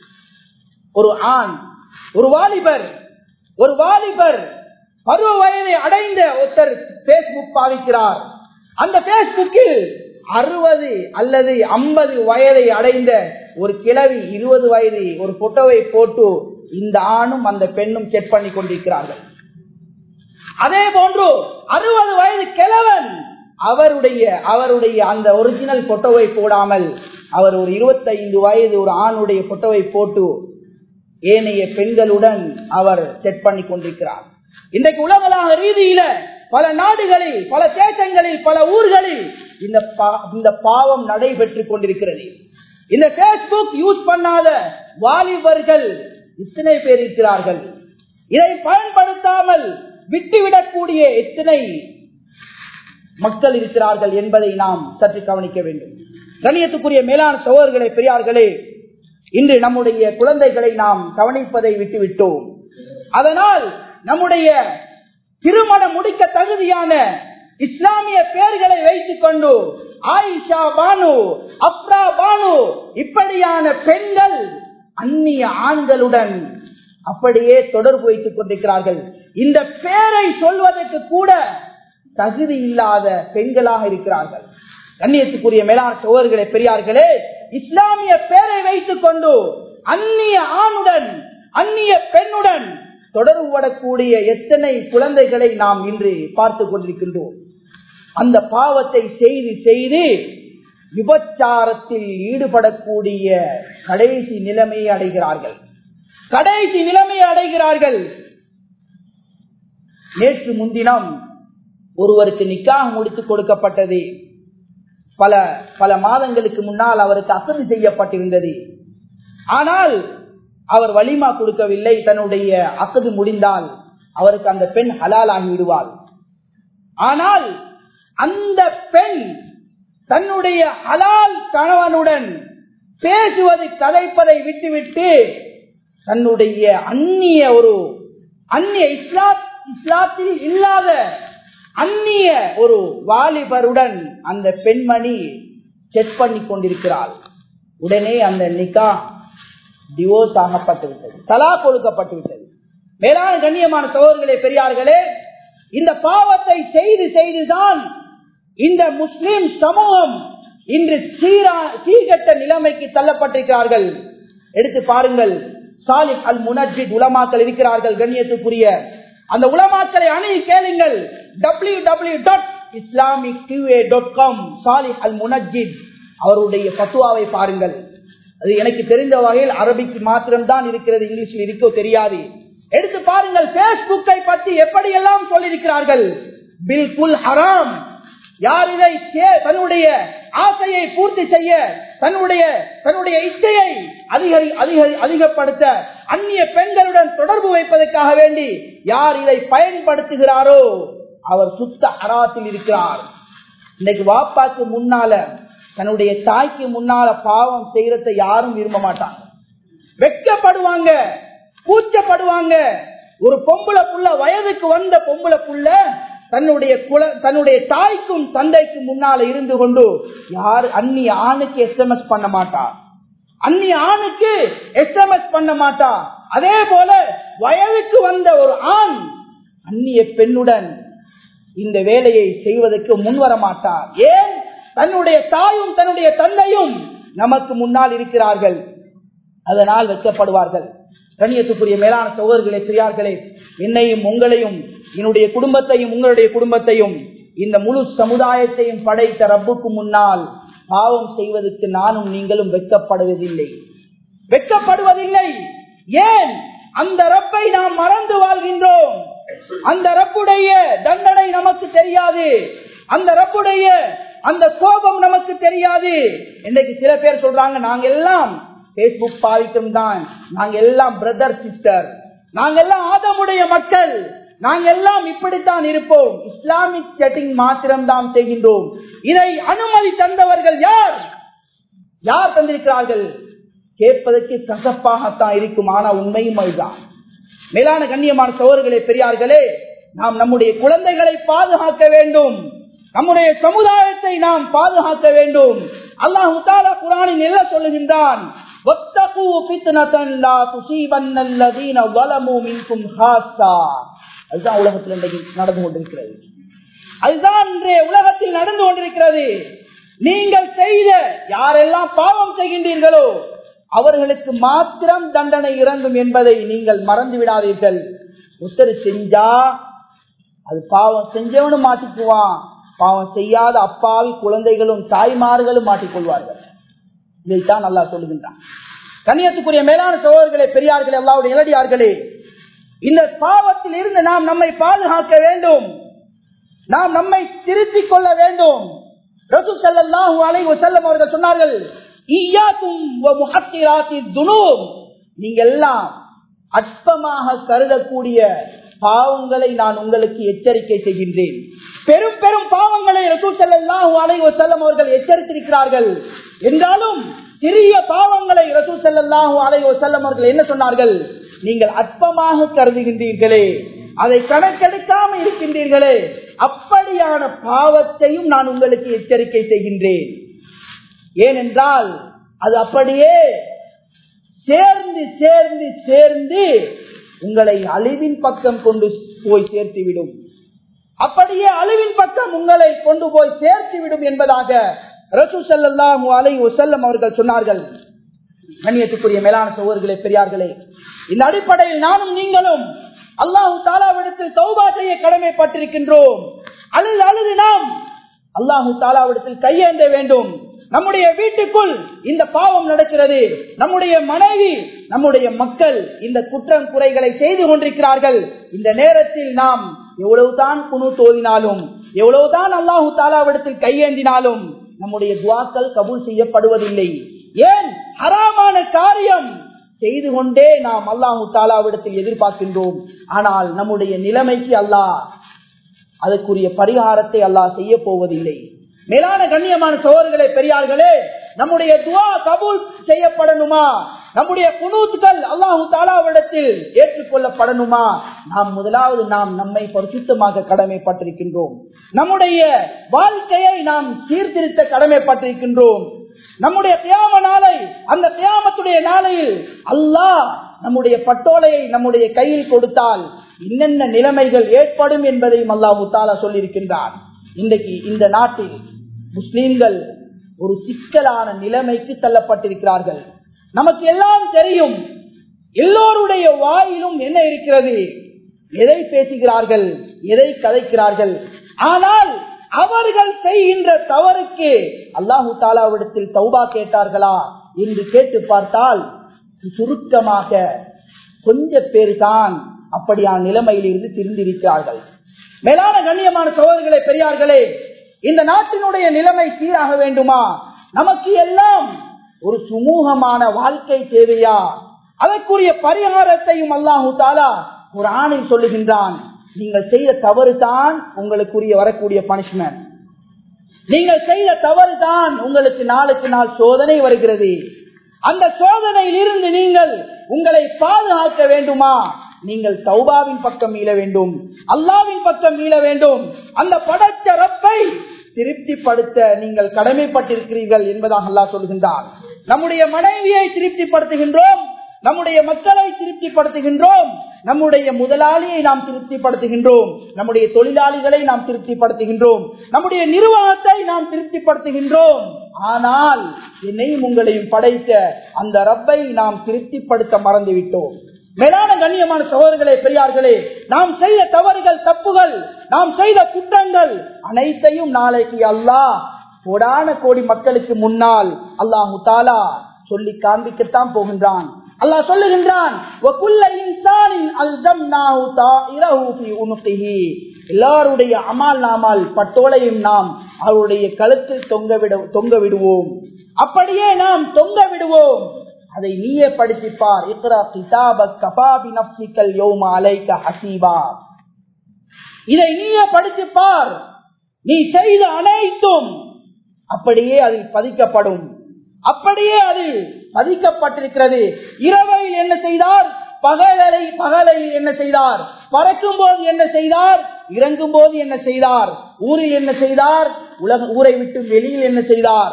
ஒரு ஆண் ஒரு வாலிபர் ஒரு வாலிபர் பருவ வயதை அடைந்த ஒருத்தர் பேஸ்புக் பாவிக்கிறார் அந்த பேஸ்புக்கில் அறுபது அல்லது ஐம்பது வயதை அடைந்த ஒரு கிழவி இருபது வயது ஒரு போட்டோவை போட்டு இந்த ஆணும் அந்த பெண்ணும் செக் பண்ணி கொண்டிருக்கிறார்கள் அதே போன்று அறுபது வயது கிழவன் அவருடைய அவருடைய அந்த ஒரிஜினல் போட்டோவை போடாமல் அவர் ஒரு இருபத்தைந்து வயது ஒரு ஆணுடைய போட்டோவை போட்டு ஏனைய பெண்களுடன் அவர் செட் பண்ணி கொண்டிருக்கிறார் இன்றைக்கு உலகளாக ரீதியில பல நாடுகளில் பல தேசங்களில் பல ஊர்களில் இந்த இந்த பாவம் நடைபெற்றுக் கொண்டிருக்கிறது இந்த பேஸ்புக் யூஸ் பண்ணாத வாலிபர்கள் இத்தனை பேர் இருக்கிறார்கள் இதை பயன்படுத்தாமல் விட்டுவிடக்கூடிய எத்தனை மக்கள் இருக்கிறார்கள் என்பதை நாம் சற்று கவனிக்க வேண்டும் கணியத்துக்குரிய மேலான சகோதரர்களே பெரியார்களே இன்று நம்முடைய குழந்தைகளை நாம் கவனிப்பதை விட்டுவிட்டோம் அதனால் நம்முடைய திருமணம் முடிக்க தகுதியான இஸ்லாமிய பெயர்களை வைத்துக் கொண்டு ஆயிஷா பானு அப்ரா பானு இப்படியான பெண்கள் அந்நிய ஆண்களுடன் அப்படியே தொடர்பு வைத்துக் கொண்டிருக்கிறார்கள் இந்த பெயரை சொல்வதற்கு கூட தகுதி இல்லாத பெண்களாக இருக்கிறார்கள் கண்ணியத்துக்குரிய மேலான சோழர்களே பெரியார்களே இஸ்லாமிய பெயரை வைத்துக் கொண்டு அந்நிய ஆணுடன் அந்நிய பெண்ணுடன் தொடர்பு படக்கூடிய எத்தனை குழந்தைகளை நாம் இன்று பார்த்து கொண்டிருக்கின்றோம் அந்த பாவத்தை செய்து செய்து விபச்சாரத்தில் ஈடுபடக்கூடிய கடைசி நிலைமையை அடைகிறார்கள் கடைசி நிலைமையை அடைகிறார்கள் நேற்று முன்தினம் ஒருவருக்கு நிக்காக முடித்துக் கொடுக்கப்பட்டது பல பல மாதங்களுக்கு முன்னால் அவருக்கு அசதி செய்யப்பட்டிருந்தது ஆனால் அவர் வலிமா கொடுக்கவில்லை தன்னுடைய அக்கது முடிந்தால் அவருக்கு அந்த பெண் ஹலால் ஆகி விடுவாள் ஆனால் அந்த பெண் தன்னுடைய ஹலால் கணவனுடன் பேசுவது கதைப்பதை விட்டுவிட்டு தன்னுடைய அந்நிய ஒரு அந்நிய இஸ்லாத் இஸ்லாத்தில் இல்லாத அந்நிய ஒரு வாலிபருடன் அந்த பெண்மணி செக் பண்ணி கொண்டிருக்கிறாள் உடனே அந்த நிகா டிவோர்ஸ் ஆகப்பட்டு விட்டது தலா கொடுக்கப்பட்டு விட்டது மேலான கண்ணியமான சகோதரர்களே பெரியார்களே இந்த பாவத்தை செய்து செய்துதான் இந்த முஸ்லிம் சமூகம் இன்று சீரா சீர்கட்ட நிலைமைக்கு தள்ளப்பட்டிருக்கிறார்கள் எடுத்து பாருங்கள் சாலிப் அல் முனஜித் உலமாக்கள் இருக்கிறார்கள் கண்ணியத்துக்குரிய அந்த உலமாக்களை அணுகி கேளுங்கள் W W dot Islamic QA dot com Salih al Munajjid அவருடைய பத்துவாவை பாருங்கள் அது எனக்கு தெரிந்த வகையில் அரபிக்கு மாத்திரம்தான் இருக்கிறது இங்கிலீஷில் இருக்கோ தெரியாது எடுத்து பாருங்கள் பேஸ்புக்கை பற்றி எப்படி எல்லாம் சொல்லியிருக்கிறார்கள் பில்குல் ஹராம் யார் இதை கே- தன்னுடைய ஆசையை பூர்த்தி செய்ய தன்னுடைய தன்னுடைய இச்சையை அதிகரி அதிகரி அதிகப்படுத்த அந்நிய பெண்களுடன் தொடர்பு வைப்பதற்காக வேண்டி யார் இதை பயன்படுத்துகிறாரோ அவர் சுத்த அராத்தில் இருக்கிறார் இன்னைக்கு வாப்பாக்கு முன்னால தன்னுடைய தாய்க்கு முன்னால பாவம் செய்யறத யாரும் விரும்ப மாட்டாங்க வெட்கப்படுவாங்க கூச்சப்படுவாங்க ஒரு பொம்பளை புள்ள வயதுக்கு வந்த பொம்பளை புள்ள தன்னுடைய குல தன்னுடைய தாய்க்கும் தந்தைக்கும் முன்னால இருந்து கொண்டு யார் அந்நிய ஆணுக்கு எஸ்எம்எஸ் பண்ண மாட்டா அந்நிய ஆணுக்கு எஸ்எம்எஸ் பண்ண மாட்டா அதே போல வயதுக்கு வந்த ஒரு ஆண் அந்நிய பெண்ணுடன் இந்த வேலையை செய்வதற்கு முன்வர மாட்டார் ஏன் தன்னுடைய தாயும் தன்னுடைய தந்தையும் நமக்கு முன்னால் இருக்கிறார்கள் அதனால் வெட்கப்படுவார்கள் கண்ணியத்துக்குரிய மேலான சகோதரர்களே பெரியார்களே என்னையும் உங்களையும் என்னுடைய குடும்பத்தையும் உங்களுடைய குடும்பத்தையும் இந்த முழு சமுதாயத்தையும் படைத்த ரப்புக்கு முன்னால் பாவம் செய்வதற்கு நானும் நீங்களும் வெட்கப்படுவதில்லை வெட்கப்படுவதில்லை ஏன் அந்த ரப்பை நாம் மறந்து வாழ்கின்றோம் அந்த ரப்புடைய தண்டனை நமக்கு தெரியாது அந்த ரப்புடைய அந்த கோபம் நமக்கு தெரியாது இன்னைக்கு சில பேர் சொல்றாங்க நாங்க எல்லாம் பேஸ்புக் பாதிக்கும் தான் நாங்க எல்லாம் பிரதர் சிஸ்டர் நாங்க எல்லாம் ஆதமுடைய மக்கள் நாங்க எல்லாம் இப்படித்தான் இருப்போம் இஸ்லாமிக் செட்டிங் மாத்திரம் தான் செய்கின்றோம் இதை அனுமதி தந்தவர்கள் யார் யார் தந்திருக்கிறார்கள் கேட்பதற்கு கசப்பாகத்தான் இருக்கும் ஆனா உண்மையும் அதுதான் மேலான கண்ணியமான சோழர்களே பெரியார்களே நாம் நம்முடைய குழந்தைகளை பாதுகாக்க வேண்டும் நம்முடைய சமுதாயத்தை நாம் பாதுகாக்க வேண்டும் அல்லாஹு தாலா குரானில் என்ன சொல்லுகின்றான் وَاتَّقُوا فِتْنَةً لَا تُصِيبَنَّ الَّذِينَ ظَلَمُوا مِنكُمْ خَاصَّةً அதுதான் உலகத்தில் இன்றைக்கு நடந்து கொண்டிருக்கிறது அதுதான் இன்றைய உலகத்தில் நடந்து கொண்டிருக்கிறது நீங்கள் செய்த யாரெல்லாம் பாவம் செய்கின்றீர்களோ அவர்களுக்கு மாத்திரம் தண்டனை இறங்கும் என்பதை நீங்கள் மறந்து விடாதீர்கள் ஒருத்தர் செஞ்சா அது பாவம் செஞ்சவனும் மாட்டிக்குவான் பாவம் செய்யாத அப்பாவி குழந்தைகளும் தாய்மார்களும் மாட்டிக்கொள்வார்கள் இதைத்தான் நல்லா சொல்லுகின்றான் கண்ணியத்துக்குரிய மேலான சோழர்களே பெரியார்களே அல்லாவுடைய இளடியார்களே இந்த பாவத்தில் இருந்து நாம் நம்மை பாதுகாக்க வேண்டும் நாம் நம்மை திருத்திக் கொள்ள வேண்டும் ரசூ ஸல்லல்லாஹு அலைஹி வஸல்லம் அவர்கள் சொன்னார்கள் ஈயாக்கும் வ முஹத்திராத்தி துனூப் நீங்க எல்லாம் அற்பமாக கருதக்கூடிய பாவங்களை நான் உங்களுக்கு எச்சரிக்கை செய்கின்றேன் பெரும் பெரும் பாவங்களை ரசூ ஸல்லல்லாஹு அலைஹி வஸல்லம் அவர்கள் எச்சரித்திருக்கிறார்கள் என்றாலும் சிறிய பாவங்களை ரசூ ஸல்லல்லாஹு அலைஹி வஸல்லம் அவர்கள் என்ன சொன்னார்கள் நீங்கள் அற்பமாக கருதுகின்றீர்களே அதை கணக்கெடுக்காம இருக்கின்றீர்களே அப்படியான பாவத்தையும் நான் உங்களுக்கு எச்சரிக்கை செய்கின்றேன் ஏனென்றால் அது அப்படியே சேர்ந்து சேர்ந்து சேர்ந்து உங்களை அழிவின் பக்கம் கொண்டு போய் சேர்த்துவிடும் அப்படியே அழிவின் பக்கம் உங்களை கொண்டு போய் சேர்த்துவிடும் என்பதாக ரசூ ஸல்லல்லாஹு அலைஹி வஸல்லம் அவர்கள் சொன்னார்கள் கண்ணியத்துக்குரிய மேலான சகோதரர்களே பெரியார்களே இந்த அடிப்படையில் நானும் நீங்களும் அல்லாஹு தாலாவிடத்தில் தௌபா செய்ய கடமைப்பட்டிருக்கின்றோம் அழுது அழுது நாம் அல்லாஹு தாலாவிடத்தில் கையேந்த வேண்டும் நம்முடைய வீட்டுக்குள் இந்த பாவம் நடக்கிறது நம்முடைய மனைவி நம்முடைய மக்கள் இந்த குற்றம் குறைகளை செய்து கொண்டிருக்கிறார்கள் இந்த நேரத்தில் நாம் எவ்வளவுதான் குணு தோதினாலும் எவ்வளவுதான் அல்லாஹு தாலாவிடத்தில் கையேந்தினாலும் நம்முடைய துவாக்கள் கபூல் செய்யப்படுவதில்லை ஏன் ஹராமான காரியம் செய்து கொண்டே நாம் அல்லாஹு தாலாவிடத்தில் எதிர்பார்க்கின்றோம் ஆனால் நம்முடைய நிலைமைக்கு அல்லாஹ் அதற்குரிய பரிகாரத்தை அல்லாஹ் செய்ய போவதில்லை மேலான கண்ணியமான சோழர்களே பெரியார்களே நம்முடைய துவா கபூல் செய்யப்படணுமா நம்முடைய குனூத்துகள் அல்லாஹு தாலாவிடத்தில் ஏற்றுக்கொள்ளப்படணுமா நாம் முதலாவது நாம் நம்மை பரிசுத்தமாக கடமைப்பட்டிருக்கின்றோம் நம்முடைய வாழ்க்கையை நாம் சீர்திருத்த கடமைப்பட்டிருக்கின்றோம் நம்முடைய தியாம நாளை அந்த தியாமத்துடைய நாளையில் அல்லாஹ் நம்முடைய பட்டோலையை நம்முடைய கையில் கொடுத்தால் என்னென்ன நிலைமைகள் ஏற்படும் என்பதையும் அல்லாஹு தாலா சொல்லியிருக்கின்றான் இன்றைக்கு இந்த நாட்டில் முஸ்லீம்கள் ஒரு சிக்கலான நிலைமைக்கு தள்ளப்பட்டிருக்கிறார்கள் நமக்கு எல்லாம் தெரியும் எல்லோருடைய வாயிலும் என்ன இருக்கிறது எதை பேசுகிறார்கள் எதை கதைக்கிறார்கள் ஆனால் அவர்கள் செய்கின்ற தவறுக்கு அல்லாஹு தாலாவிடத்தில் தௌபா கேட்டார்களா என்று கேட்டு பார்த்தால் சுருக்கமாக கொஞ்ச பேர் தான் அப்படியான நிலைமையில் இருந்து திருந்திருக்கிறார்கள் மேலான கண்ணியமான சோதர்களே பெரியார்களே இந்த நாட்டினுடைய நிலைமை சீராக வேண்டுமா நமக்கு எல்லாம் ஒரு சுமூகமான வாழ்க்கை தேவையா அதற்குரிய பரிகாரத்தையும் அல்லாஹு தாலா ஒரு ஆணில் சொல்லுகின்றான் நீங்கள் செய்த தவறு தான் உங்களுக்குரிய வரக்கூடிய பனிஷ்மெண்ட் நீங்கள் செய்த தவறு தான் உங்களுக்கு நாளுக்கு நாள் சோதனை வருகிறது அந்த சோதனையில் இருந்து நீங்கள் உங்களை பாதுகாக்க வேண்டுமா நீங்கள் தௌபாவின் பக்கம் மீள வேண்டும் அல்லாவின் பக்கம் மீள வேண்டும் அந்த படைத்த ரப்பை திருப்திப்படுத்த நீங்கள் கடமைப்பட்டிருக்கிறீர்கள் என்பதாக அல்லாஹ் சொல்கின்றார் நம்முடைய மனைவியை திருப்திப்படுத்துகின்றோம் நம்முடைய மக்களை திருப்திப்படுத்துகின்றோம் நம்முடைய முதலாளியை நாம் திருப்திப்படுத்துகின்றோம் நம்முடைய தொழிலாளிகளை நாம் திருப்திப்படுத்துகின்றோம் நம்முடைய நிர்வாகத்தை நாம் திருப்திப்படுத்துகின்றோம் ஆனால் என்னையும் உங்களையும் படைத்த அந்த ரப்பை நாம் திருப்திப்படுத்த மறந்துவிட்டோம் மேலான கண்ணியமான சகோதரர்களே பெரியார்களே நாம் செய்த தவறுகள் தப்புகள் நாம் செய்த குற்றங்கள் அனைத்தையும் நாளைக்கு அல்லாஹ் கோடான கோடி மக்களுக்கு முன்னால் அல்லாஹு தாலா சொல்லி காண்பிக்கத்தான் போகின்றான் அல்லாஹ் சொல்லுகின்றான் எல்லாருடைய அமால் நாமால் பட்டோலையும் நாம் அவருடைய கழுத்தில் தொங்க விட தொங்க விடுவோம் அப்படியே நாம் தொங்க விடுவோம் அதை நீயே படிச்சிப்பார் இக்ரா கிதாபக் கபாபி நப்சிக்கல் யோமா அலைக்க ஹசீபா இதை நீயே படித்துப்பார் நீ செய்த அனைத்தும் அப்படியே அதில் பதிக்கப்படும் அப்படியே அது பதிக்கப்பட்டிருக்கிறது இரவையில் என்ன செய்தார் பகலை பகலையில் என்ன செய்தார் பறக்கும் போது என்ன செய்தார் இறங்கும் போது என்ன செய்தார் ஊரில் என்ன செய்தார் உலக ஊரை விட்டு வெளியில் என்ன செய்தார்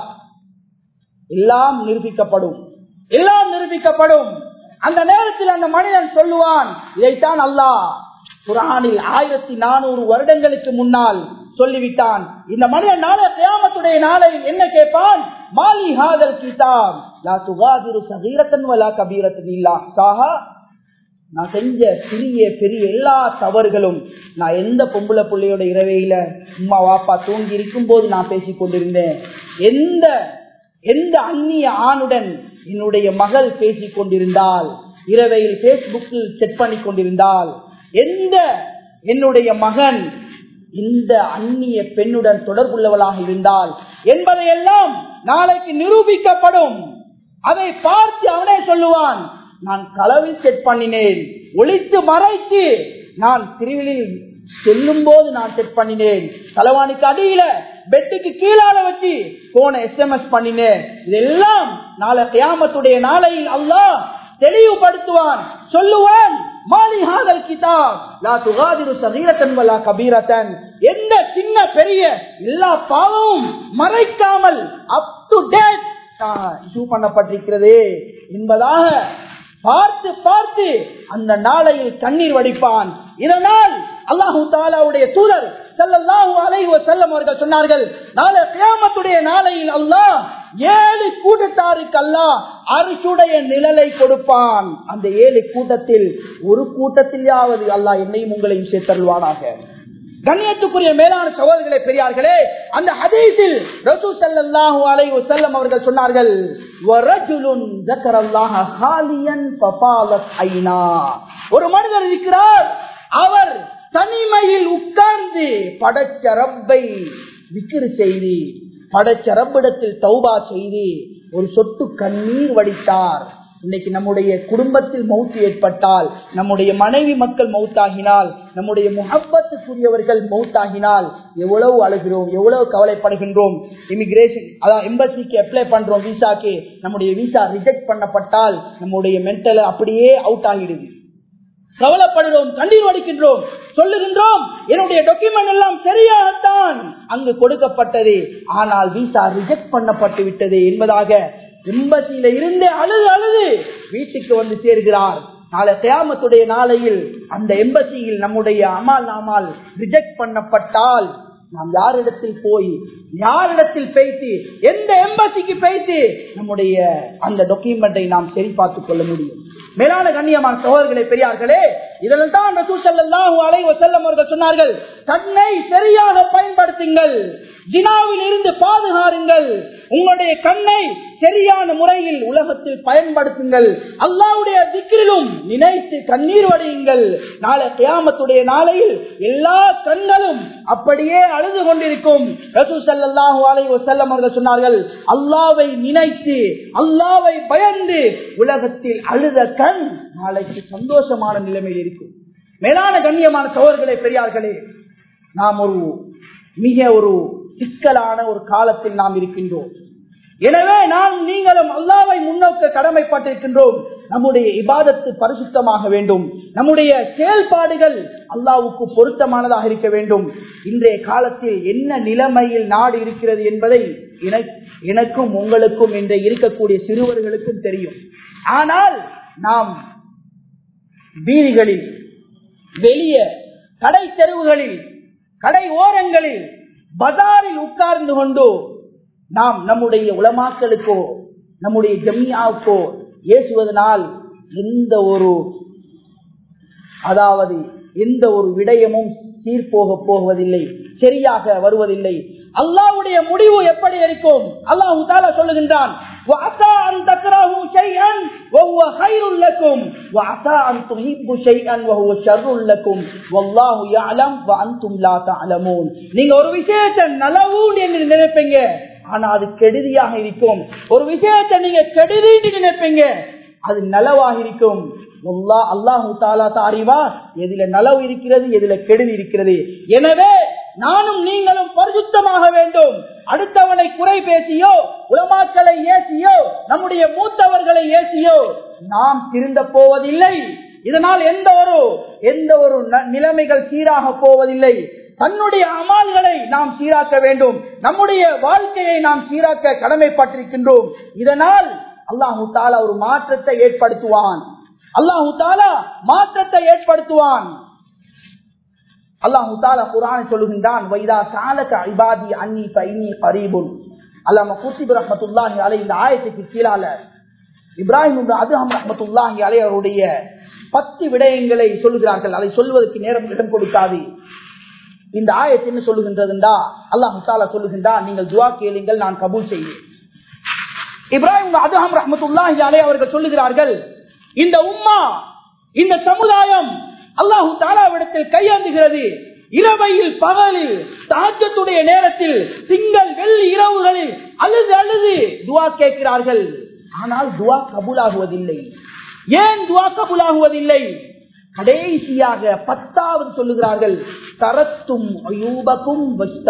எல்லாம் நிரூபிக்கப்படும் எல்லாம் நிரூபிக்கப்படும் அந்த நேரத்தில் அந்த மனிதன் சொல்லுவான் இதைத்தான் அல்லாஹ் குரானில் ஆயிரத்தி நானூறு வருடங்களுக்கு முன்னால் சொல்லிவிட்டான் இந்த மனிதன் நாளை கியாமத்துடைய நாளையில் என்ன கேட்பான் மாலி ஹாதல் கிதாப் லா துகாதிரு சகீரத்தன் வலா கபீரத்தன் இல்லா சாஹா நான் செஞ்ச சிறிய பெரிய எல்லா தவறுகளும் நான் எந்த பொம்பளை பிள்ளையோட இரவையில அம்மா வாப்பா தூங்கி இருக்கும் போது நான் பேசிக் கொண்டிருந்தேன் எந்த எந்த அந்நிய ஆணுடன் என்னுடைய மகள் பேசிக் கொண்டிருந்தால் இரவையில் பேஸ்புக்கில் செக் பண்ணி கொண்டிருந்தால் எந்த என்னுடைய மகன் இந்த அந்நிய பெண்ணுடன் தொடர்புள்ளவளாக இருந்தால் என்பதையெல்லாம் நாளைக்கு நிரூபிக்கப்படும் அதை பார்த்து அவனே சொல்லுவான் நான் களவி செட் பண்ணினேன் ஒளித்து மறைத்து நான் திருவிழில் செல்லும் போது நான் செட் பண்ணினேன் தலைவாணிக்கு அடியில பெட்டுக்கு கீழால வச்சு போன எஸ்எம்எஸ் பண்ணினேன் இதெல்லாம் நாளை கியாமத்துடைய நாளையில் அல்லாஹ் தெளிவுபடுத்துவான் சொல்லுவான் மாலிஹாதல் கிதாப் லா துகாதிரு சகீரத்தன் வலா கபீரத்தன் எந்த சின்ன பெரிய எல்லா பாவமும் மறைக்காமல் அப் டு டேட் இஷ்யூ பண்ணப்பட்டிருக்கிறது என்பதாக பார்த்து பார்த்து அந்த நாளையில் கண்ணீர் வடிப்பான் இதனால் அல்லாஹு தாலாவுடைய தூதர் செல்லல்லாஹு அலைஹி வஸல்லம் அவர்கள் சொன்னார்கள் நாளை கியாமத்துடைய நாளையில் அல்லாஹ் ஏழு கூட்டத்தாருக்கு அல்லாஹ் அரிசுடைய நிழலை கொடுப்பான் அந்த ஏழு கூட்டத்தில் ஒரு கூட்டத்திலாவது அல்லாஹ் என்னையும் உங்களையும் சேர்த்தருள்வானாக கண்ணியத்துக்குரிய மேலான சகோதரர்களே பெரியார்களே அந்த ஹதீஸில் ரசூ ஸல்லல்லாஹு அலைஹி வஸல்லம் அவர்கள் சொன்னார்கள் வரஜுலுன் ذكرல்லாஹ ஹாலியன் ஃபபாலத் ஐனா ஒரு மனிதர் இருக்கிறார் அவர் தனிமையில் உட்கார்ந்து படைச்ச ரப்பை விக்கிரு செய்து படைச்ச ரப்பிடத்தில் தௌபா செய்து ஒரு சொட்டு கண்ணீர் வடித்தார் இன்னைக்கு நம்முடைய குடும்பத்தில் மௌத்து ஏற்பட்டால் நம்முடைய மனைவி மக்கள் மௌத்தாகினால் நம்முடைய முகப்பத்துக்குரியவர்கள் மௌத்தாகினால் எவ்வளவு அழுகிறோம் எவ்வளவு கவலைப்படுகின்றோம் இமிகிரேஷன் அதான் எம்பசிக்கு அப்ளை பண்றோம் விசாக்கு நம்முடைய விசா ரிஜெக்ட் பண்ணப்பட்டால் நம்முடைய மென்டல் அப்படியே அவுட் ஆகிடுது கவலைப்படுகிறோம் கண்ணீர் வடிக்கின்றோம் சொல்லுகின்றோம் என்னுடைய டாக்குமெண்ட் எல்லாம் சரியாகத்தான் அங்கு கொடுக்கப்பட்டது ஆனால் விசா ரிஜெக்ட் பண்ணப்பட்டு விட்டது என்பதாக எம்பசியில இருந்து அழுது அழுது வீட்டுக்கு வந்து சேர்கிறார் நாளை கியாமத்துடைய நாளையில் அந்த எம்பசியில் நம்முடைய அமால் நாமால் ரிஜெக்ட் பண்ணப்பட்டால் நாம் யாரிடத்தில் போய் யாரிடத்தில் பேசி எந்த எம்பசிக்கு பேசி நம்முடைய அந்த டாக்குமெண்டை நாம் சரி பார்த்துக் கொள்ள முடியும் மேலான கண்ணியமான சோழர்களே பெரியார்களே இதில் தான் அலைவ செல்லம் அவர்கள் சொன்னார்கள் கண்ணை சரியாக பயன்படுத்துங்கள் ஜினாவில் இருந்து பாதுகாருங்கள் உங்களுடைய கண்ணை சரியான முறையில் உலகத்தில் பயன்படுத்துங்கள் அல்லாவுடைய திக்கிலும் நினைத்து கண்ணீர் வடியுங்கள் நாளை கியாமத்துடைய நாளையில் எல்லா கண்களும் அப்படியே அழுது கொண்டிருக்கும் ரசூ சல்லாஹூ அலை செல்லம் அவர்கள் சொன்னார்கள் அல்லாவை நினைத்து அல்லாவை பயந்து உலகத்தில் அழுத கண் நாளைக்கு சந்தோஷமான நிலைமையில் இருக்கும் மேலான கண்ணியமான சோழர்களே பெரியார்களே நாம் ஒரு மிக ஒரு சிக்கலான ஒரு காலத்தில் நாம் இருக்கின்றோம் எனவே நாம் நீங்களும் அல்லாவை முன்னோக்க கடமைப்பட்டிருக்கின்றோம் நம்முடைய இபாதத்து பரிசுத்தமாக வேண்டும் நம்முடைய செயல்பாடுகள் அல்லாவுக்கு பொருத்தமானதாக இருக்க வேண்டும் இன்றைய காலத்தில் என்ன நிலைமையில் நாடு இருக்கிறது என்பதை எனக்கும் உங்களுக்கும் இன்று இருக்கக்கூடிய சிறுவர்களுக்கும் தெரியும் ஆனால் நாம் வீதிகளில் வெளியே கடை தெருவுகளில் கடை ஓரங்களில் பஜாரில் உட்கார்ந்து கொண்டு நாம் நம்முடைய உலமாக்களுக்கோ நம்முடைய ஜம்யாவுக்கோ ஏசுவதனால் எந்த ஒரு அதாவது எந்த ஒரு விடயமும் சீர்போக போவதில்லை சரியாக வருவதில்லை அல்லாவுடைய முடிவு எப்படி இருக்கும் அல்லாஹு தாலா சொல்லுகின்றான் وعسى أن تكرهوا شيئا وهو خير لكم وعسى أن تحبوا شيئا وهو شر لكم والله يعلم وأنتم لا تعلمون நீங்க ஒரு விஷயத்தை நலவும் என்று நினைப்பீங்க ஆனா அது கெடுதியாக இருக்கும் ஒரு விஷயத்தை நீங்க கெடுதின்னு நினைப்பீங்க அது நலவாக இருக்கும் அல்லாஹு தாலா அறிவா எதில நலவு இருக்கிறது எதில கெடுதி இருக்கிறது எனவே நானும் நீங்களும் பரிசுத்தமாக வேண்டும் அடுத்தவனை குறை பேசியோ உலமாக்களை ஏசியோ நம்முடைய மூத்தவர்களை ஏசியோ நாம் திருந்த போவதில்லை இதனால் எந்த ஒரு எந்த ஒரு நிலைமைகள் சீராக போவதில்லை தன்னுடைய அமால்களை நாம் சீராக்க வேண்டும் நம்முடைய வாழ்க்கையை நாம் சீராக்க கடமைப்பட்டிருக்கின்றோம் இதனால் அல்லாஹு தாலா ஒரு மாற்றத்தை ஏற்படுத்துவான் அல்லாஹு தாலா மாற்றத்தை ஏற்படுத்துவான் அல்லாஹு தாலா குரானை சொல்லுகின்றான் வைதா சாலக ஐபாதி அன்னி பைனி கரீபுன் அல்லாம குசிப் ரஹமத்துல்லாஹி அலை இந்த ஆயத்துக்கு கீழால இப்ராஹிம் அதுஹம் ரஹமத்துல்லாஹி அலை அவருடைய பத்து விடயங்களை சொல்லுகிறார்கள் அதை சொல்வதற்கு நேரம் இடம் கொடுக்காது இந்த ஆயத்து என்ன சொல்லுகின்றதுண்டா அல்லாஹு தாலா சொல்லுகின்றான் நீங்கள் துவா கேளுங்கள் நான் கபூல் செய்வேன் இப்ராஹிம் அதுஹம் ரஹமத்துல்லாஹி அலை அவர்கள் சொல்லுகிறார்கள் இந்த உம்மா இந்த சமுதாயம் அல்லாஹு தாலாவிடத்தில் கையாண்டுகிறது இரவையில் பகலில் தாக்கத்துடைய நேரத்தில் திங்கள் வெள்ளி இரவுகளில் அழுது அழுது துவா கேட்கிறார்கள் ஆனால் துவா கபூலாகுவதில்லை ஏன் துவா கபூலாகுவதில்லை கடைசியாக பத்தாவது சொல்லுகிறார்கள் தரத்தும் அயூபக்கும்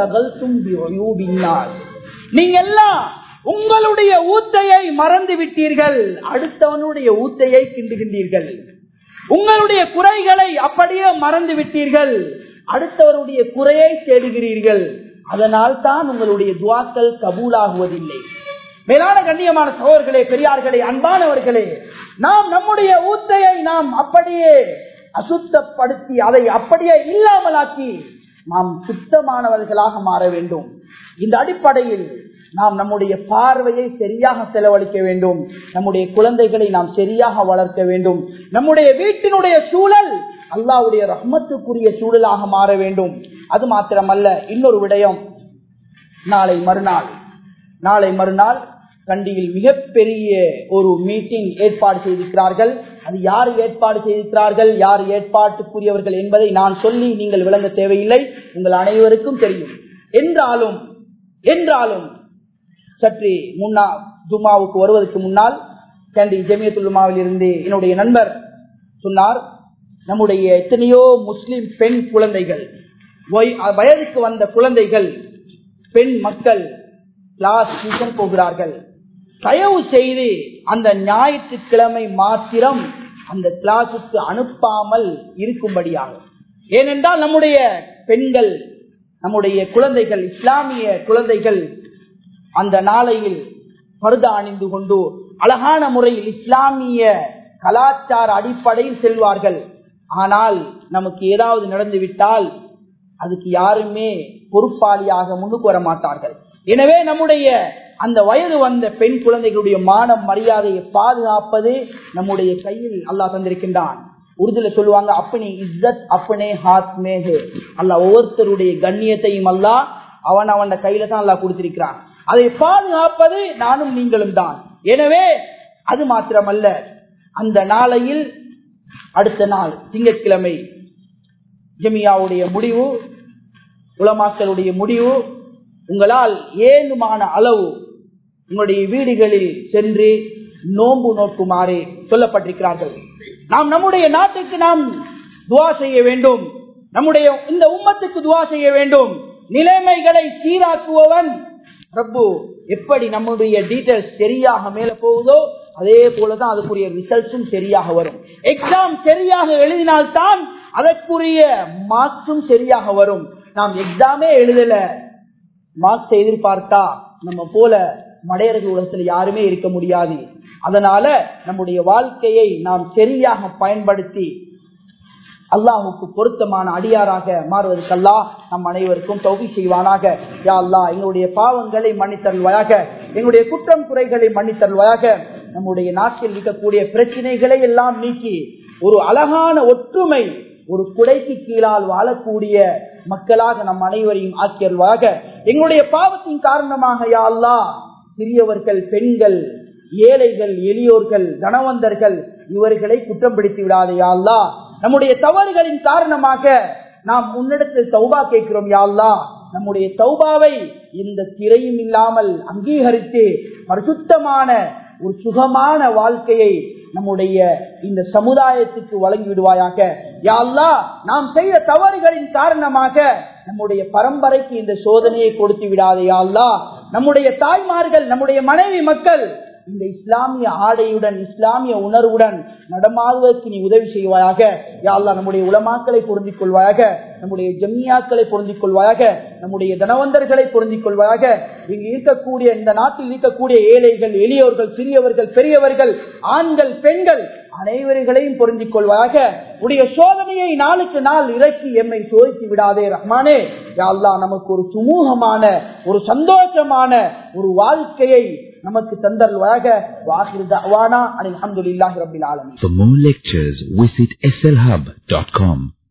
நீங்க எல்லாம் உங்களுடைய ஊத்தையை மறந்து விட்டீர்கள் அடுத்தவனுடைய ஊத்தையை கிண்டுகின்றீர்கள் உங்களுடைய குறைகளை அப்படியே மறந்து விட்டீர்கள் அடுத்தவருடைய குறையை தேடுகிறீர்கள் அதனால் தான் உங்களுடைய துவாக்கள் கபூலாகுவதில்லை மேலான கண்ணியமான சோழர்களே பெரியார்களே அன்பானவர்களே நாம் நம்முடைய ஊத்தையை நாம் அப்படியே அசுத்தப்படுத்தி அதை அப்படியே இல்லாமலாக்கி நாம் சுத்தமானவர்களாக மாற வேண்டும் இந்த அடிப்படையில் நாம் நம்முடைய பார்வையை சரியாக செலவழிக்க வேண்டும் நம்முடைய குழந்தைகளை நாம் சரியாக வளர்க்க வேண்டும் நம்முடைய வீட்டினுடைய சூழல் அல்லாவுடைய ரஹ்மத்துக்குரிய சூழலாக மாற வேண்டும் அது மாத்திரமல்ல இன்னொரு விடயம் நாளை மறுநாள் நாளை மறுநாள் கண்டியில் மிகப்பெரிய ஒரு மீட்டிங் ஏற்பாடு செய்திருக்கிறார்கள் அது யார் ஏற்பாடு செய்திருக்கிறார்கள் யார் ஏற்பாட்டுக்குரியவர்கள் என்பதை நான் சொல்லி நீங்கள் விளங்க தேவையில்லை உங்கள் அனைவருக்கும் தெரியும் என்றாலும் என்றாலும் சற்று முன்னா ஜும்மாவுக்கு வருவதற்கு முன்னால் கேண்டி ஜமியத்துல்மாவில் இருந்து என்னுடைய நண்பர் சொன்னார் நம்முடைய எத்தனையோ முஸ்லிம் பெண் குழந்தைகள் வய- வயதுக்கு வந்த குழந்தைகள் பெண் மக்கள் கிளாஸ் டியூஷன் போகிறார்கள் தயவு செய்து அந்த ஞாயிற்றுக்கிழமை மாத்திரம் அந்த கிளாஸுக்கு அனுப்பாமல் இருக்கும்படியாக ஏனென்றால் நம்முடைய பெண்கள் நம்முடைய குழந்தைகள் இஸ்லாமிய குழந்தைகள் அந்த நாளையில் பருதா அணிந்து கொண்டு அழகான முறையில் இஸ்லாமிய கலாச்சார அடிப்படையில் செல்வார்கள் ஆனால் நமக்கு ஏதாவது நடந்துவிட்டால் அதுக்கு யாருமே பொறுப்பாளியாக முன்னுக்கு வர மாட்டார்கள் எனவே நம்முடைய அந்த வயது வந்த பெண் குழந்தைகளுடைய மானம் மரியாதையை பாதுகாப்பது நம்முடைய கையில் அல்லாஹ் தந்திருக்கின்றான் உறுதியில சொல்லுவாங்க அப்பனே இஸ்ஸத் அப்பனே ஹாத் மேஹே அல்லாஹ் ஒவ்வொருத்தருடைய கண்ணியத்தையும் அல்லாஹ் அவன் அவன் கையில தான் அல்லாஹ் கொடுத்திருக்கிறான் அதை பாதுகாப்பது நானும் நீங்களும் தான் எனவே அது மாத்திரமல்ல அந்த நாளையில் அடுத்த நாள் திங்கட்கிழமை ஜமியாவுடைய முடிவு உலமாக்களுடைய முடிவு உங்களால் ஏதுமான அளவு உங்களுடைய வீடுகளில் சென்று நோன்பு நோக்குமாறு சொல்லப்பட்டிருக்கிறார்கள் நாம் நம்முடைய நாட்டுக்கு நாம் துவா செய்ய வேண்டும் நம்முடைய இந்த உம்மத்துக்கு துவா செய்ய வேண்டும் நிலைமைகளை சீராக்குவவன் பிரபு எப்படி நம்முடைய டீட்டெயில்ஸ் சரியாக மேல போகுதோ அதே போலதான் அதுக்குரிய ரிசல்ட்ஸும் சரியாக வரும் எக்ஸாம் சரியாக எழுதினால்தான் அதற்குரிய மார்க்ஸும் சரியாக வரும் நாம் எக்ஸாமே எழுதல மார்க்ஸ் எதிர்பார்த்தா நம்ம போல மடையர்கள் உலகத்தில் யாருமே இருக்க முடியாது அதனால நம்முடைய வாழ்க்கையை நாம் சரியாக பயன்படுத்தி அல்லாஹுக்கு பொருத்தமான அடியாராக மாறுவதற்கல்லா நம் அனைவருக்கும் தௌபி செய்வானாக யா அல்லாஹ் எங்களுடைய பாவங்களை மன்னித்தருள்வாயாக எங்களுடைய குற்றம் குறைகளை மன்னித்தருள்வாயாக நம்முடைய நாட்டில் இருக்கக்கூடிய பிரச்சனைகளை எல்லாம் நீக்கி ஒரு அழகான ஒற்றுமை ஒரு குடைக்கு கீழால் வாழக்கூடிய மக்களாக நம் அனைவரையும் ஆக்கியருவாக எங்களுடைய பாவத்தின் காரணமாக யா அல்லாஹ் சிறியவர்கள் பெண்கள் ஏழைகள் எளியோர்கள் தனவந்தர்கள் இவர்களை குற்றம் பிடித்து விடாதே யா அல்லாஹ் நம்முடைய தவறுகளின் காரணமாக நாம் முன்னிடத்தில் தௌபா கேட்கிறோம் யா அல்லாஹ் நம்முடைய தௌபாவை இந்த திரையும் இல்லாமல் அங்கீகரித்து பரிசுத்தமான ஒரு சுகமான வாழ்க்கையை நம்முடைய இந்த சமுதாயத்துக்கு வழங்கி விடுவாயாக யா அல்லாஹ் நாம் செய்த தவறுகளின் காரணமாக நம்முடைய பரம்பரைக்கு இந்த சோதனையை கொடுத்து விடாதே யா அல்லாஹ் நம்முடைய தாய்மார்கள் நம்முடைய மனைவி மக்கள் இந்த இஸ்லாமிய ஆடையுடன் இஸ்லாமிய உணர்வுடன் நடமாடுவதற்கு நீ உதவி செய்வாயாக யாழ்லா நம்முடைய உலமாக்களை பொருந்திக் கொள்வாயாக நம்முடைய ஜம்மியாக்களை பொருந்திக் கொள்வாயாக நம்முடைய தனவந்தர்களை பொருந்திக் கொள்வாயாக இங்கு இருக்கக்கூடிய இந்த நாட்டில் இருக்கக்கூடிய ஏழைகள் எளியோர்கள் சிறியவர்கள் பெரியவர்கள் ஆண்கள் பெண்கள் அனைவர்களையும் பொருந்திக் கொள்வாயாக உடைய சோதனையை நாளுக்கு நாள் இறக்கி எம்மை சோதித்து விடாதே ரஹ்மானே யாழ்லா நமக்கு ஒரு சுமூகமான ஒரு சந்தோஷமான ஒரு வாழ்க்கையை நமக்கு தந்தருவாக வாஹிர் தவானா அலி அஹமதுல்லாஹி ரபில் ஆலமீன் For more lectures, visit slhub.com.